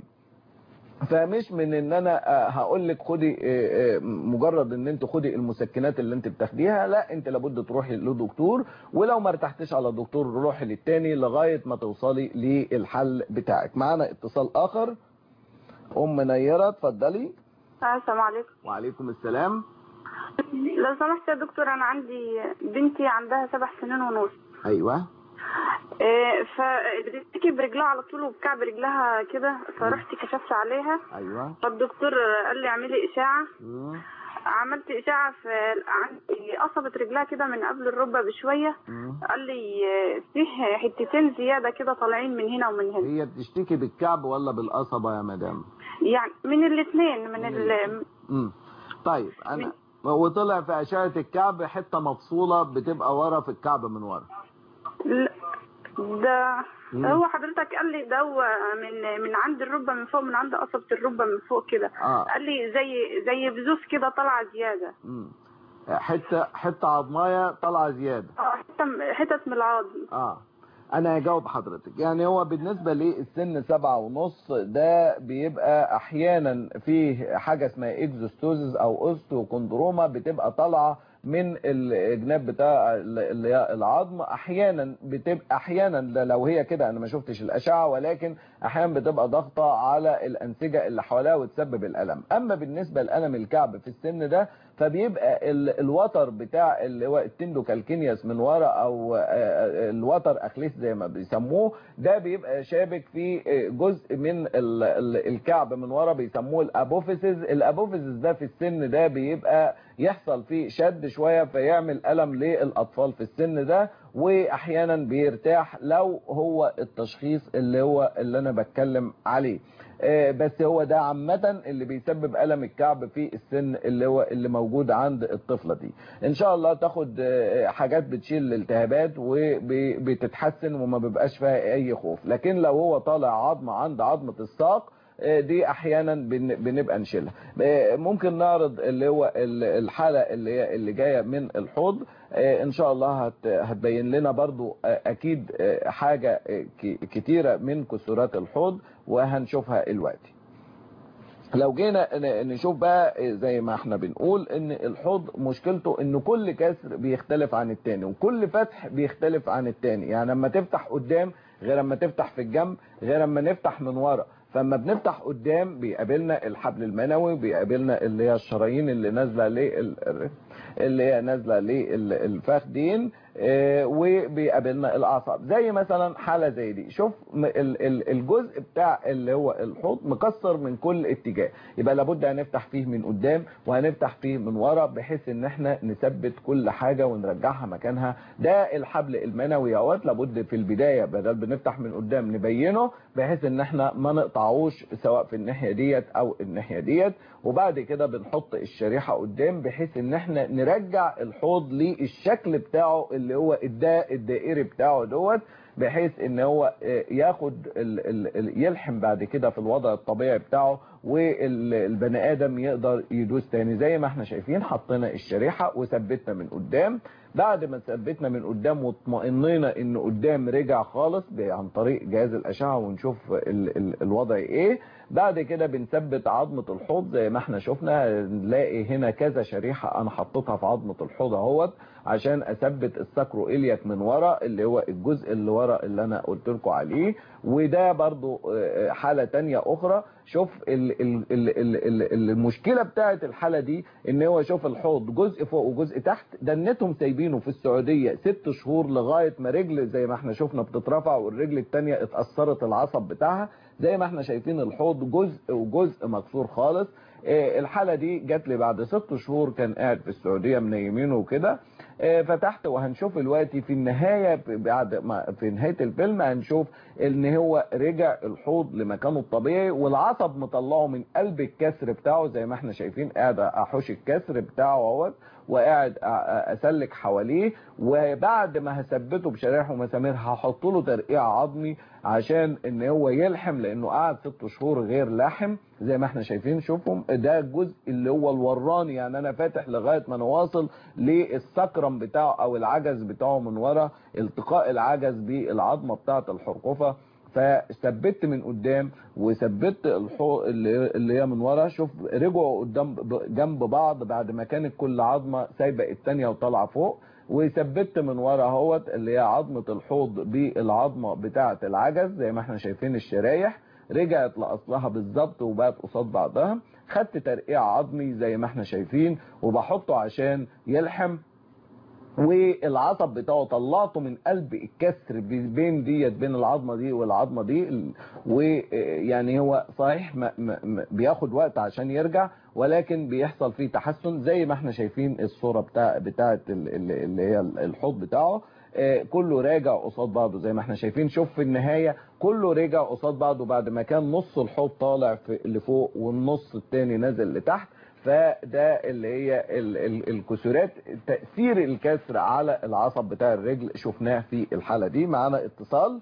فمش من ان انا هقول لك خدي آه، آه، مجرد ان انت خدي المسكنات اللي انت بتاخديها لا انت لابد تروحي لدكتور ولو ما ارتحتش على دكتور روحي للتاني لغايه ما توصلي للحل بتاعك معانا اتصال اخر ام نيره اتفضلي السلام عليكم وعليكم السلام لو سمحت يا دكتور انا عندي بنتي عندها سبع سنين ونص ايوه إيه، فبتشتكي برجلها على طول وبكعب رجلها كده فرحت كشفت عليها ايوه فالدكتور قال لي اعملي اشاعه مم. عملت اشاعه في عندي قصبت رجلها كده من قبل الركبه بشويه مم. قال لي فيه حتتين زياده كده طالعين من هنا ومن هنا هي بتشتكي بالكعب ولا بالقصبه يا مدام يعني من الاثنين من ال امم طيب انا وطلع في اشعه الكعب حته مفصوله بتبقى ورا في الكعب من ورا لا، ده مم. هو حضرتك قال لي ده هو من من عند الركبه من فوق من عند قصبة الركبه من فوق كده اه قال لي زي زي بزوز كده طالعه زياده مم. حته حته عظمايه طالعه زياده اه حته حتت من العظم اه انا هجاوب حضرتك يعني هو بالنسبه للسن سبعة ونص ده بيبقى احيانا فيه حاجه اسمها اكزوستوزز او اوستوكوندروما بتبقى طالعه من الجناب بتاع اللي هي العظم احيانا بتبقى احيانا ده لو هي كده انا ما شفتش الاشعه ولكن احيانا بتبقى ضغطه على الانسجه اللي حواليها وتسبب الالم اما بالنسبه لالم الكعب في السن ده فبيبقى ال- الوتر بتاع اللي هو التندوكالكينياس من ورا او آه، الوتر اخليس زي ما بيسموه ده بيبقى شابك في آه، جزء من ال- ال- الكعب من ورا بيسموه الابوفيسز الابوفيسز ده في السن ده بيبقى يحصل فيه شد شوية فيعمل ألم للأطفال في السن ده وأحيانا بيرتاح لو هو التشخيص اللي هو اللي أنا بتكلم عليه آه، بس هو ده عامة اللي بيسبب ألم الكعب في السن اللي هو اللي موجود عند الطفلة دي إن شاء الله تاخد آه، حاجات بتشيل الالتهابات وبتتحسن وما بيبقاش فيها أي خوف لكن لو هو طالع عظمة عند عظمة الساق آه، دي احيانا بن- بنبقى نشيلها آه، ممكن نعرض اللي هو ال- الحاله اللي هي اللي جايه من الحوض آه، ان شاء الله هت- هتبين لنا برضو آه، اكيد آه، حاجه آه، ك- كتيره من كسورات الحوض وهنشوفها دلوقتي لو جينا ن- نشوف بقى زي ما احنا بنقول ان الحوض مشكلته ان كل كسر بيختلف عن التاني وكل فتح بيختلف عن التاني يعني لما تفتح قدام غير لما تفتح في الجنب غير لما نفتح من ورا فلما بنفتح قدام بيقابلنا الحبل المنوي بيقابلنا اللي هي الشرايين اللي نازله لل اللي هي نازله للفخدين آه، وبيقابلنا الاعصاب زي مثلا حاله زي دي شوف م- ال- ال- الجزء بتاع اللي هو الحوض مكسر من كل اتجاه يبقى لابد هنفتح فيه من قدام وهنفتح فيه من ورا بحيث ان احنا نثبت كل حاجه ونرجعها مكانها ده الحبل المنوي اهوت لابد في البدايه بدل بنفتح من قدام نبينه بحيث ان احنا ما نقطعوش سواء في الناحيه ديت او الناحيه ديت وبعد كده بنحط الشريحه قدام بحيث ان احنا نرجع الحوض للشكل بتاعه اللي هو الدا الدائري بتاعه دوت بحيث ان هو آه، ياخد ال ال ال يلحم بعد كده في الوضع الطبيعي بتاعه والبني ادم يقدر يدوس تاني زي ما احنا شايفين حطينا الشريحه وثبتنا من قدام بعد ما ثبتنا من قدام واطمئنينا ان قدام رجع خالص ب- عن طريق جهاز الاشعه ونشوف ال ال الوضع ايه بعد كده بنثبت عظمه الحوض زي ما احنا شفنا نلاقي هنا كذا شريحه انا حطيتها في عظمه الحوض اهوت عشان اثبت الساكرو الياك من ورا اللي هو الجزء اللي ورا اللي انا قلت لكم عليه وده برضو آه، حاله تانية اخرى شوف ال ال ال ال ال المشكله بتاعت الحاله دي ان هو شوف الحوض جزء فوق وجزء تحت دنتهم سايبينه في السعوديه ست شهور لغايه ما رجل زي ما احنا شفنا بتترفع والرجل التانية اتاثرت العصب بتاعها زي ما احنا شايفين الحوض جزء وجزء مكسور خالص آه، الحالة دي جات لي بعد ست شهور كان قاعد في السعودية منيمينه وكده آه، فتحت وهنشوف دلوقتي في النهاية بعد ما في نهاية الفيلم هنشوف ان هو رجع الحوض لمكانه الطبيعي والعصب مطلعه من قلب الكسر بتاعه زي ما احنا شايفين قاعد احوش الكسر بتاعه اهوت وقاعد أ- أ- اسلك حواليه وبعد ما هثبته بشرايح ومسامير هحط له ترقيع عظمي عشان ان هو يلحم لانه قعد ست شهور غير لاحم زي ما احنا شايفين شوفهم ده الجزء اللي هو الوراني يعني انا فاتح لغايه ما انا واصل للسكرم بتاعه او العجز بتاعه من ورا التقاء العجز بالعظمه بتاعه الحرقفه فثبت من قدام وثبت الحو اللي اللي هي من ورا شوف رجعوا قدام ب- جنب بعض بعد ما كانت كل عظمه سايبه الثانيه وطالعه فوق وثبت من ورا اهوت اللي هي عظمه الحوض بالعظمه بتاعه العجز زي ما احنا شايفين الشرايح رجعت لاصلها بالظبط وبقت قصاد بعضها خدت ترقيع عظمي زي ما احنا شايفين وبحطه عشان يلحم والعصب بتاعه طلعته من قلب الكسر بين ديت بين العظمه دي والعظمه دي ويعني هو صحيح ما ما ما بياخد وقت عشان يرجع ولكن بيحصل فيه تحسن زي ما احنا شايفين الصوره بتاع بتاعه ال- ال- اللي هي الحوض بتاعه آه، كله راجع قصاد بعضه زي ما احنا شايفين شوف في النهايه كله رجع قصاد بعضه بعد ما كان نص الحوض طالع في لفوق والنص التاني نازل لتحت فده اللي هي ال ال الكسورات تأثير الكسر على العصب بتاع الرجل شفناه في الحالة دي معانا اتصال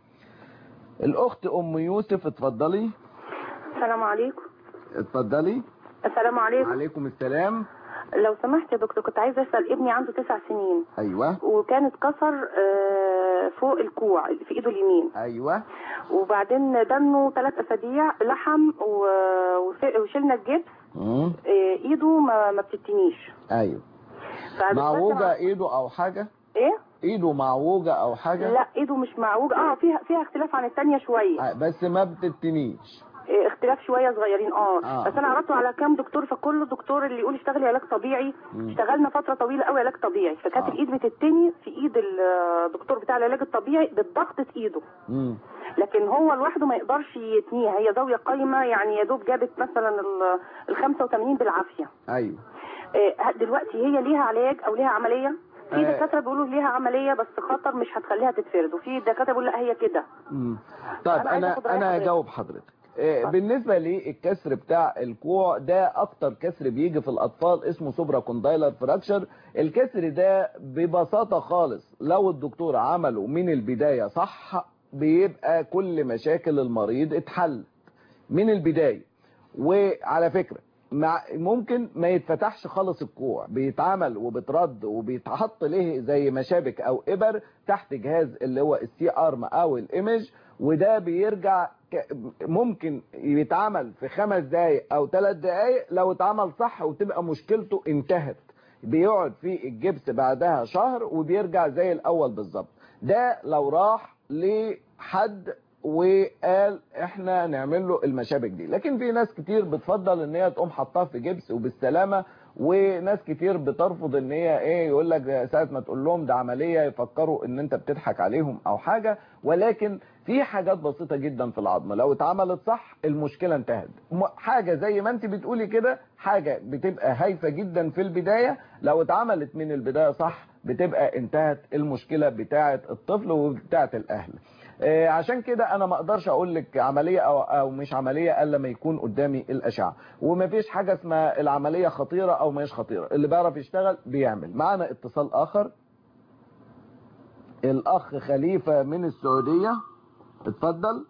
الأخت أم يوسف اتفضلي السلام عليكم اتفضلي السلام عليكم عليكم السلام لو سمحت يا دكتور كنت عايزه اسال ابني عنده تسع سنين أيوة وكان اتكسر آه، فوق الكوع اللي في ايده اليمين أيوة وبعدين دنه ثلاث اسابيع لحم و- وف- وشلنا الجبس مم. آه، ايده ما, ما بتتنيش أيوة فبس- معوجة إيده أو حاجة ايه إيده معوجة أو حاجة لا ايده مش معوجه اه فيها فيها اختلاف عن الثانيه شويه آه، بس ما بتتنيش إيه، اختلاف شويه صغيرين اه, آه. بس انا عرضته على كام دكتور فكل دكتور اللي يقول اشتغلي علاج طبيعي مم. اشتغلنا فتره طويله قوي علاج طبيعي فكانت آه. الايد بتتني في ايد الدكتور بتاع العلاج الطبيعي بالضغط في ايده مم. لكن هو لوحده ما يقدرش يتنيها هي زاويه قايمه يعني يا دوب جابت مثلا ال- ال 85 بالعافيه أيوة إيه، دلوقتي هي ليها علاج او ليها عمليه في آه. دكاتره بيقولوا ليها عمليه بس خطر مش هتخليها تتفرد وفي دكاتره بيقولوا لا هي كده مم. طيب أنا عايزة انا أخد رأي انا حضرتك. هجاوب حضرتك آه، بالنسبه للكسر بتاع الكوع ده اكتر كسر بيجي في الاطفال اسمه سوبرا كوندايلر فراكشر الكسر ده ببساطه خالص لو الدكتور عمله من البدايه صح بيبقى كل مشاكل المريض اتحلت من البدايه وعلى فكره مع ممكن ما يتفتحش خالص الكوع بيتعمل وبترد وبيتحط له زي مشابك او ابر تحت جهاز اللي هو السي ارم او الايمج وده بيرجع ك- ممكن يتعمل في خمس دقايق او ثلاث دقايق لو اتعمل صح وتبقى مشكلته انتهت بيقعد في الجبس بعدها شهر وبيرجع زي الاول بالظبط ده لو راح لحد وقال احنا نعمل له المشابك دي لكن في ناس كتير بتفضل ان هي تقوم حطاه في جبس وبالسلامه وناس كتير بترفض ان هي ايه يقول لك ساعه ما تقول لهم ده عمليه يفكروا ان انت بتضحك عليهم او حاجه ولكن في حاجات بسيطه جدا في العظم لو اتعملت صح المشكله انتهت م- حاجه زي ما انت بتقولي كده حاجه بتبقى هايفه جدا في البدايه لو اتعملت من البدايه صح بتبقى انتهت المشكله بتاعه الطفل وبتاعه الاهل آه، عشان كده انا ما اقدرش اقول لك عمليه او او مش عمليه الا لما يكون قدامي الاشعه ومفيش حاجه اسمها العمليه خطيره او مش خطيره اللي بيعرف يشتغل بيعمل معانا اتصال اخر الاخ خليفه من السعوديه اتفضل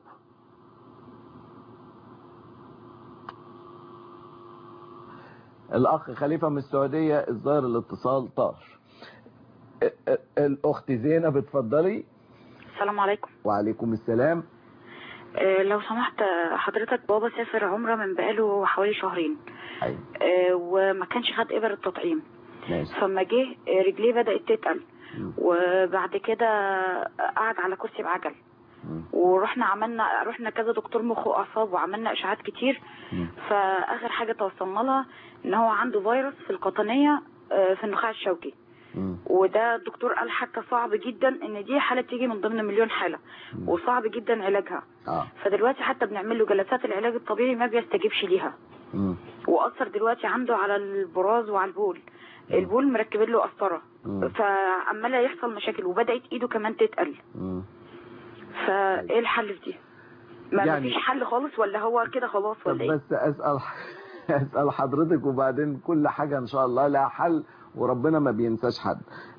الاخ خليفه من السعوديه الظاهر الاتصال طار ال- ال- الاخت زينب اتفضلي السلام عليكم وعليكم السلام آه، لو سمحت آه، حضرتك بابا سافر عمرة من بقاله حوالي شهرين ايوه آه، وما كانش خد إبر التطعيم ماشي فما جه آه، رجليه بدأت تتقل وبعد كده قعد على كرسي بعجل ورحنا عملنا رحنا كذا دكتور مخ واعصاب وعملنا اشاعات كتير فاخر حاجه توصلنا لها ان هو عنده فيروس في القطنيه آه، في النخاع الشوكي وده الدكتور قال حتى صعب جدا ان دي حاله تيجي من ضمن مليون حاله وصعب جدا علاجها اه فدلوقتي حتى بنعمل له جلسات العلاج الطبيعي ما بيستجيبش ليها مم. واثر دلوقتي عنده على البراز وعلى البول البول مركبين له قسطره مم. فعماله يحصل مشاكل وبدات ايده كمان تتقل مم. فايه الحل في دي ما يعني- مفيش حل خالص ولا هو كده خلاص طب ولا ايه بس اسال اسال حضرتك وبعدين كل حاجه ان شاء الله لها حل وربنا ما بينساش حد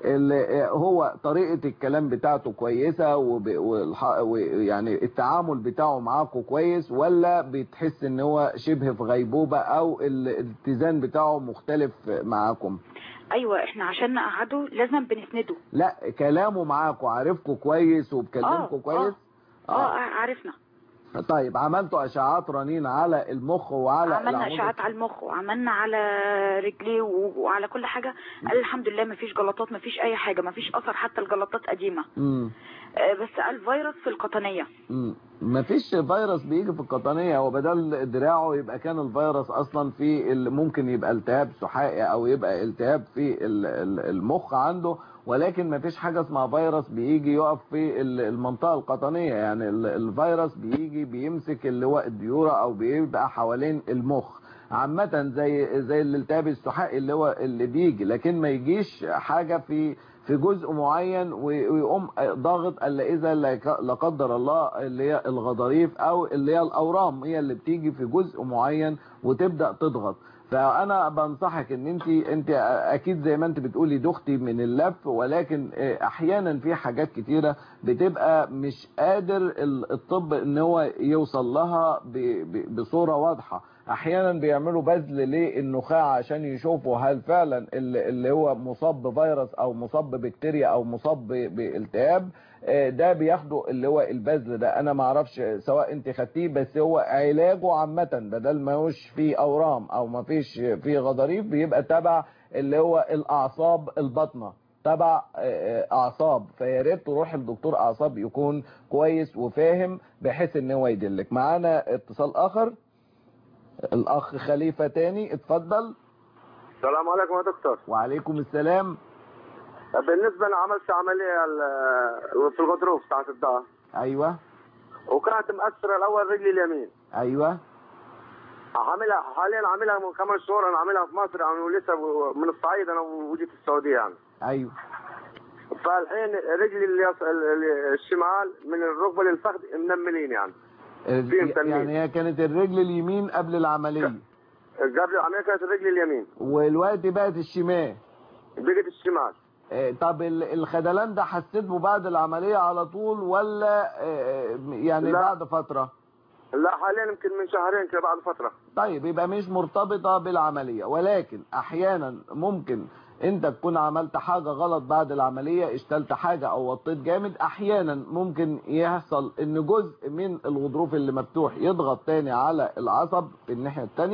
ال- هو طريقه الكلام بتاعته كويسه وب- والح- ويعني التعامل بتاعه معاكم كويس ولا بتحس ان هو شبه في غيبوبه او ال- الاتزان بتاعه مختلف معاكم ايوه احنا عشان نقعده لازم بنسنده لا كلامه معاكم عارفكم كويس وبكلمكم آه، كويس اه عرفنا طيب عملتوا اشعاعات رنين على المخ وعلى عملنا العمود اشاعات على المخ وعملنا على رجليه و- وعلى كل حاجه قال الحمد لله مفيش جلطات مفيش اي حاجه مفيش اثر حتى الجلطات قديمه امم آه، بس قال فيروس في القطنيه مم. مفيش فيروس بيجي في القطنية هو بدل دراعه يبقى كان الفيروس اصلا في ال- ممكن يبقى التهاب سحائي او يبقى التهاب في ال- ال- المخ عنده ولكن مفيش حاجة اسمها فيروس بيجي يقف في ال- المنطقة القطنية يعني ال- الفيروس بيجي بيمسك اللي هو الديورة او بيبقى حوالين المخ عامة زي زي الالتهاب السحائي اللي هو اللي بيجي لكن ما يجيش حاجة في في جزء معين و- ويقوم ضاغط الا اذا لا ك- لا قدر الله اللي هي الغضاريف او اللي هي الاورام هي اللي بتيجي في جزء معين وتبدا تضغط فانا بنصحك ان انت انت اكيد زي ما انت بتقولي دختي من اللف ولكن احيانا في حاجات كتيره بتبقى مش قادر ال- الطب ان هو يوصل لها ب- ب- بصوره واضحه احيانا بيعملوا بذل للنخاع عشان يشوفوا هل فعلا اللي اللي هو مصاب بفيروس او مصاب ببكتيريا او مصاب ب- بالتهاب آه، ده بياخدوا اللي هو البذل ده انا ما اعرفش سواء انت خدتيه بس هو علاجه عامه بدل ما هوش فيه اورام او ما فيش فيه غضاريف بيبقى تبع اللي هو الاعصاب الباطنه تبع آه، آه، اعصاب فيا ريت تروح لدكتور اعصاب يكون كويس وفاهم بحيث ان هو يدلك معانا اتصال اخر الاخ خليفه تاني اتفضل السلام عليكم يا دكتور وعليكم السلام بالنسبه انا عملت عمليه ال- في الغضروف بتاعت الظهر ايوه وكانت مأثرة الاول رجلي اليمين ايوه عاملها حاليا عاملها من خمس شهور انا عاملها في مصر يعني ولسه من الصعيد انا وجيت السعوديه يعني ايوه فالحين رجلي اليس- ال- ال- الشمال من الركبه للفخذ منملين يعني فيهم تنميل. يعني هي كانت الرجل اليمين قبل العمليه قبل العمليه كانت الرجل اليمين والوقت بقت الشمال بقت الشمال آه، طب ال- الخدلان ده حسيت به بعد العمليه على طول ولا آه، يعني لا. بعد فتره لا حاليا يمكن من شهرين كده بعد فتره طيب يبقى مش مرتبطة بالعملية ولكن احيانا ممكن انت تكون عملت حاجة غلط بعد العملية اشتلت حاجة او وطيت جامد احيانا ممكن يحصل ان جزء من الغضروف اللي مفتوح يضغط تاني على العصب في الناحية التانية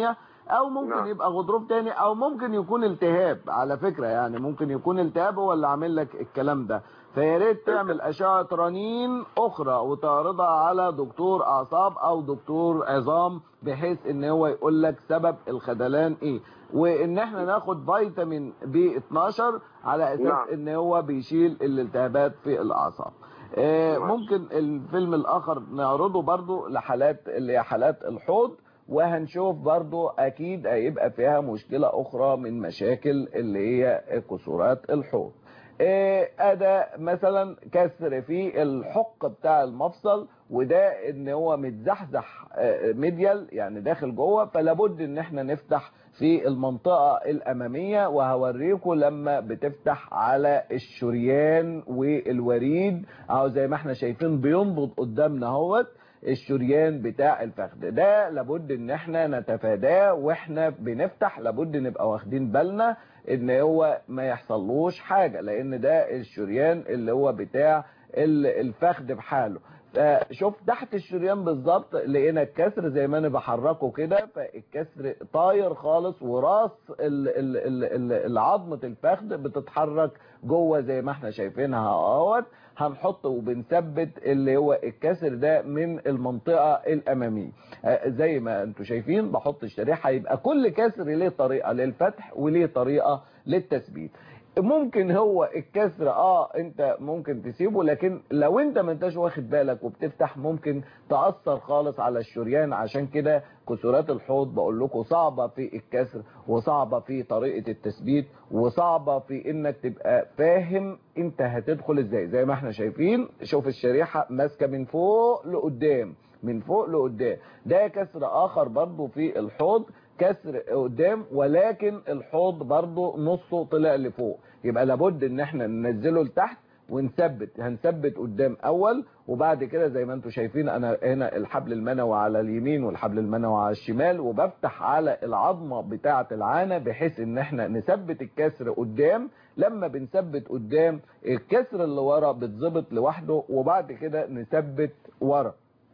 او ممكن نعم. يبقى غضروف تاني او ممكن يكون التهاب على فكرة يعني ممكن يكون التهاب هو اللي عامل لك الكلام ده فيا ريت تعمل اشعه رنين اخرى وتعرضها على دكتور اعصاب او دكتور عظام بحيث ان هو يقول لك سبب الخدلان ايه وان احنا ناخد فيتامين بي 12 على اساس نعم. ان هو بيشيل الالتهابات في الاعصاب آه، ممكن الفيلم الاخر نعرضه برضو لحالات اللي هي حالات الحوض وهنشوف برضو اكيد هيبقى فيها مشكلة اخرى من مشاكل اللي هي كسورات الحوض آه، ادى مثلا كسر في الحق بتاع المفصل وده ان هو متزحزح آه، ميديال يعني داخل جوه فلابد ان احنا نفتح في المنطقة الامامية وهوريكم لما بتفتح على الشريان والوريد اهو زي ما احنا شايفين بينبض قدامنا اهوت الشريان بتاع الفخذ ده لابد ان احنا نتفاداه واحنا بنفتح لابد نبقى واخدين بالنا ان هو ما يحصلوش حاجة لان ده الشريان اللي هو بتاع ال- الفخذ بحاله فشوف تحت الشريان بالظبط لقينا الكسر زي ما انا بحركه كده فالكسر طاير خالص وراس ال- ال- ال- ال- العظمة الفخذ بتتحرك جوه زي ما احنا شايفينها اهوت هنحط وبنثبت اللي هو الكسر ده من المنطقة الامامية آه، زي ما انتم شايفين بحط الشريحة يبقى كل كسر ليه طريقة للفتح وليه طريقة للتثبيت ممكن هو الكسر اه انت ممكن تسيبه لكن لو انت ما انتش واخد بالك وبتفتح ممكن تأثر خالص على الشريان عشان كده كسورات الحوض بقول لكم صعبة في الكسر وصعبة في طريقة التثبيت وصعبة في انك تبقى فاهم انت هتدخل ازاي زي ما احنا شايفين شوف الشريحة ماسكة من فوق لقدام من فوق لقدام ده كسر اخر برضو في الحوض كسر قدام ولكن الحوض برضو نصه طلع لفوق يبقى لابد ان احنا ننزله لتحت ونثبت هنثبت قدام اول وبعد كده زي ما انتم شايفين انا هنا الحبل المنوي على اليمين والحبل المنوي على الشمال وبفتح على العظمه بتاعه العانه بحيث ان احنا نثبت الكسر قدام لما بنثبت قدام الكسر اللي ورا بتظبط لوحده وبعد كده نثبت ورا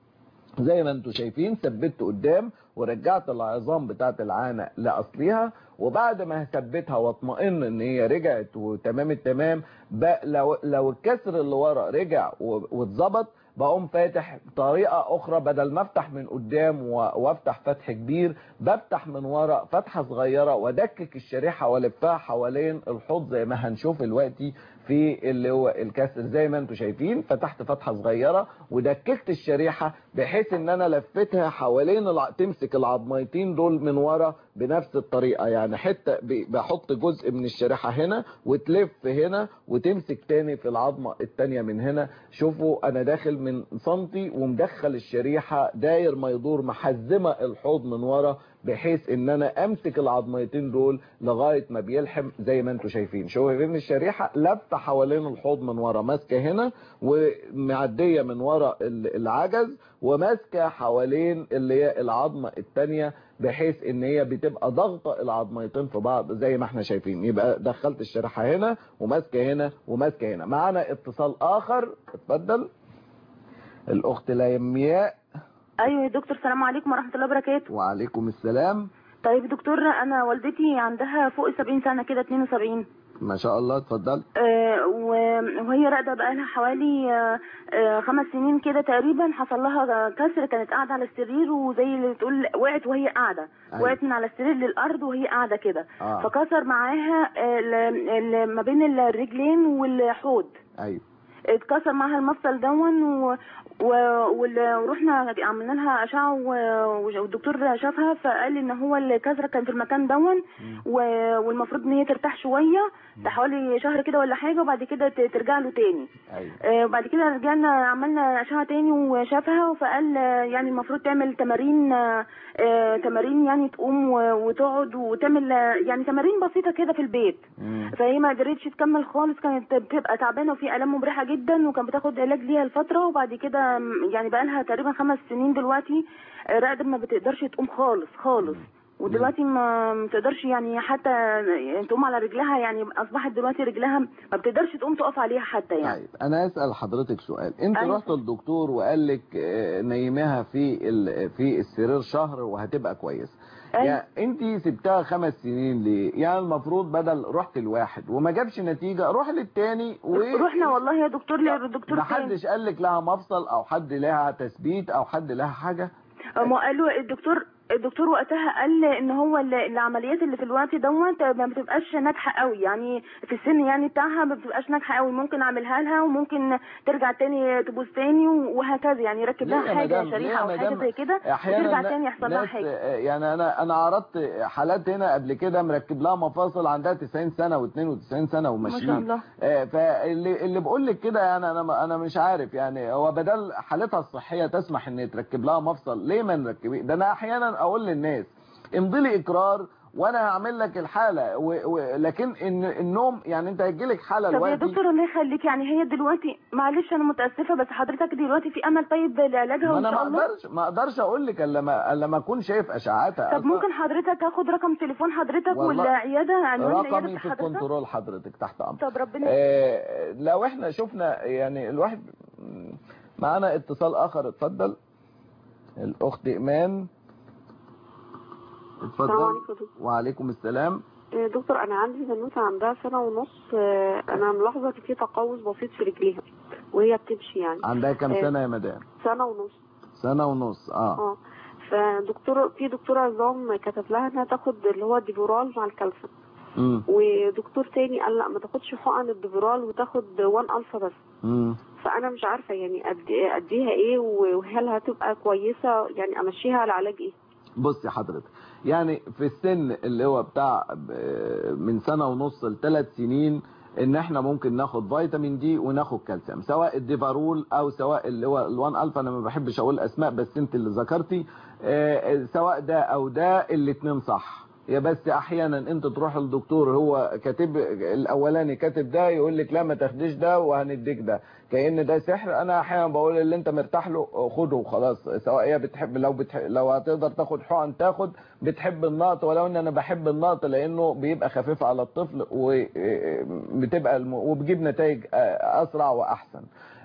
زي ما انتم شايفين ثبت قدام ورجعت العظام بتاعت العانة لأصلها وبعد ما هثبتها واطمئن ان هي رجعت وتمام التمام بقى لو, لو الكسر اللي ورا رجع و- واتظبط بقوم فاتح طريقة اخرى بدل ما افتح من قدام و- وافتح فتح كبير بفتح من ورا فتحة صغيرة وادكك الشريحة والفها حوالين الحوض زي ما هنشوف دلوقتي في اللي هو الكسر زي ما انتم شايفين فتحت فتحة صغيرة ودككت الشريحة بحيث ان انا لفتها حوالين الع... تمسك العظميتين دول من ورا بنفس الطريقة يعني حتة ب... بحط جزء من الشريحة هنا وتلف هنا وتمسك تاني في العظمة التانية من هنا شوفوا انا داخل من سنتي ومدخل الشريحة داير ما يدور محزمة الحوض من ورا بحيث ان انا امسك العظميتين دول لغاية ما بيلحم زي ما انتم شايفين شايفين الشريحة لفة حوالين الحوض من ورا ماسكة هنا ومعدية من ورا ال- العجز وماسكة حوالين اللي هي العظمة التانية بحيث ان هي بتبقى ضغطة العظميتين في بعض زي ما احنا شايفين يبقى دخلت الشريحة هنا وماسكة هنا وماسكة هنا معانا اتصال اخر اتفضل الاخت ليمياء ايوه يا دكتور السلام عليكم ورحمه الله وبركاته وعليكم السلام طيب يا دكتور انا والدتي عندها فوق 70 سنه كده 72 ما شاء الله اتفضل آه، و- وهي راقده بقى لها حوالي آه، آه، خمس سنين كده تقريبا حصل لها كسر كانت قاعده على السرير وزي اللي تقول وقعت وهي قاعده أيوة. وقعت من على السرير للارض وهي قاعده كده آه. فكسر معاها آه، ال- ال- ما بين الرجلين والحوض ايوه اتكسر معاها المفصل دون و... و... وال- ورحنا عملنا لها اشعه و- والدكتور شافها فقال لي ان هو الكسره كان في المكان دون و... والمفروض ان هي ترتاح شويه حوالي شهر كده ولا حاجه وبعد كده ت- ترجع له تاني ايوه آه، وبعد كده رجعنا عملنا اشعه تاني وشافها فقال آه، يعني المفروض تعمل تمارين آه، آه، تمارين يعني تقوم و- وتقعد وتعمل آه، يعني تمارين بسيطه كده في البيت فهي ما قدرتش تكمل خالص كانت بتبقى تعبانه وفي الام مبرحه جدا وكانت بتاخد علاج ليها لفتره وبعد كده م- يعني بقى لها تقريبا خمس سنين دلوقتي آه، راقده ما بتقدرش تقوم خالص خالص ودلوقتي ما ما بتقدرش يعني حتى تقوم على رجلها يعني اصبحت دلوقتي رجلها ما بتقدرش تقوم تقف عليها حتى يعني طيب انا اسال حضرتك سؤال انت أيوة. رحت للدكتور وقال لك آه، نيمها في ال- في السرير شهر وهتبقى كويس يعني انت سبتها خمس سنين ليه يعني المفروض بدل رحت الواحد وما جابش نتيجة روح للتاني و... رحنا والله يا دكتور للدكتور ما تاني حدش قال لك لها مفصل او حد لها تثبيت او حد لها حاجة ما قالوا الدكتور الدكتور وقتها قال ان هو ال- العمليات اللي في الوقت دوت ما بتبقاش ناجحه قوي يعني في السن يعني بتاعها ما بتبقاش ناجحه قوي ممكن اعملها لها وممكن ترجع تاني تبوظ تاني وهكذا يعني يركب ليه لها يا حاجه مدام؟ ليه شريحه يا او حاجه مدام؟ زي كده احيانا وترجع نا- تاني يحصل لها ناس حاجه آه، يعني انا انا عرضت حالات هنا قبل كده مركب لها مفاصل عندها 90 سنه و92 سنه وماشيين ما شاء الله. آه، فاللي اللي بقول لك كده يعني انا ما- انا مش عارف يعني هو بدل حالتها الصحيه تسمح ان يتركب لها مفصل ليه ما نركبيه ده انا احيانا اقول للناس امضي لي اقرار وانا هعمل لك الحاله و... و... لكن إن النوم يعني انت هيجي لك حاله طب يا دلوقتي دكتور الله يخليك يعني هي دلوقتي معلش انا متاسفه بس حضرتك دلوقتي في امل طيب لعلاجها ما وان انا ما شاء الله اقدرش ما اقدرش اقول لك الا ما الا ما اكون شايف اشعاعاتها طب أصلاً. ممكن حضرتك اخد رقم تليفون حضرتك والله والعياده عنوان رقمي العياده في حضرتك الكنترول حضرتك تحت امر طب ربنا آه لو احنا شفنا يعني الواحد معانا اتصال اخر اتفضل الاخت ايمان اتفضل السلام عليكم يا دكتور. وعليكم السلام آه، دكتور انا عندي بنوته عندها سنه ونص آه، انا ملاحظه ان في تقوس بسيط في رجليها وهي بتمشي يعني عندها كام آه، سنه يا مدام سنه ونص سنه ونص اه اه فدكتور في دكتور عظام كتب لها انها تاخد اللي هو الديفورال مع الكالسيوم امم ودكتور تاني قال لا ما تاخدش حقن الديفورال وتاخد وان الفا بس امم فانا مش عارفه يعني أدي- اديها ايه وهل هتبقى كويسه يعني امشيها على علاج ايه بصي حضرتك يعني في السن اللي هو بتاع ب- من سنة ونص لثلاث سنين ان احنا ممكن ناخد فيتامين دي وناخد كالسيوم سواء الديفارول او سواء اللي هو الوان الفا انا ما بحبش اقول اسماء بس انت اللي ذكرتي آه، سواء ده او ده الاتنين صح يا بس احيانا انت تروح للدكتور هو كاتب الاولاني كاتب ده يقول لك لا ما تاخديش ده وهنديك ده كأن ده سحر انا احيانا بقول اللي انت مرتاح له خده وخلاص سواء هي بتحب لو بتحب لو هتقدر تاخد حقن تاخد بتحب النقط ولو ان انا بحب النقط لانه بيبقى خفيف على الطفل وبتبقى الم... وبجيب نتائج اسرع واحسن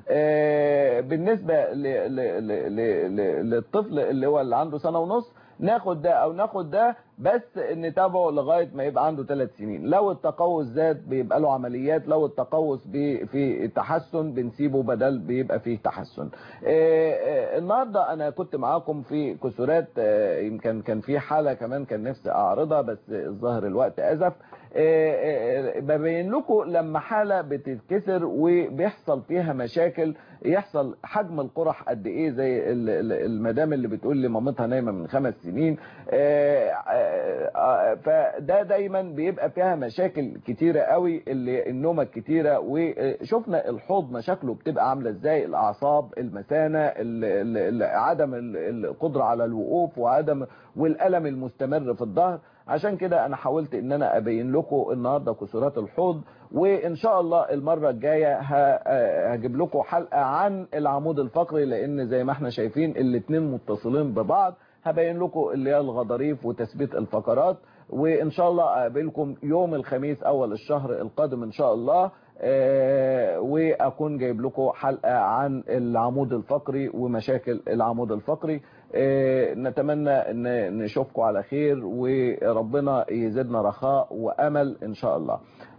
آه، بالنسبة ل... ل... ل... ل... ل... للطفل اللي هو اللي عنده سنة ونص ناخد ده او ناخد ده بس نتابعه لغاية ما يبقى عنده ثلاث سنين لو التقوس زاد بيبقى له عمليات لو التقوس بي في تحسن بنسيبه بدل بيبقى فيه تحسن آه، آه، النهاردة انا كنت معاكم في كسورات آه، يمكن كان في حالة كمان كان نفسي اعرضها بس الظاهر الوقت ازف آه، آه، ببين لكم لما حالة بتتكسر وبيحصل فيها مشاكل يحصل حجم القرح قد ايه زي ال- ال- المدام اللي بتقول لي مامتها نايمه من خمس سنين آه، آه، آه، فده دايما بيبقى فيها مشاكل كتيره قوي اللي النومه الكتيره وشفنا الحوض مشاكله بتبقى عامله ازاي الاعصاب المثانه ال- ال- ال- عدم ال- القدره على الوقوف وعدم والالم المستمر في الظهر عشان كده انا حاولت ان انا ابين لكم النهارده كسورات الحوض وان شاء الله المره الجايه ه- هجيب لكم حلقه عن العمود الفقري لان زي ما احنا شايفين الاثنين متصلين ببعض هبين لكم اللي هي الغضاريف وتثبيت الفقرات وان شاء الله اقابلكم يوم الخميس اول الشهر القادم ان شاء الله آه، واكون جايب لكم حلقه عن العمود الفقري ومشاكل العمود الفقري آه، نتمنى ان نشوفكم على خير وربنا يزيدنا رخاء وامل ان شاء الله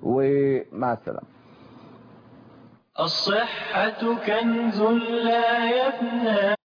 ومع السلامه الصحة كنز لا يفنى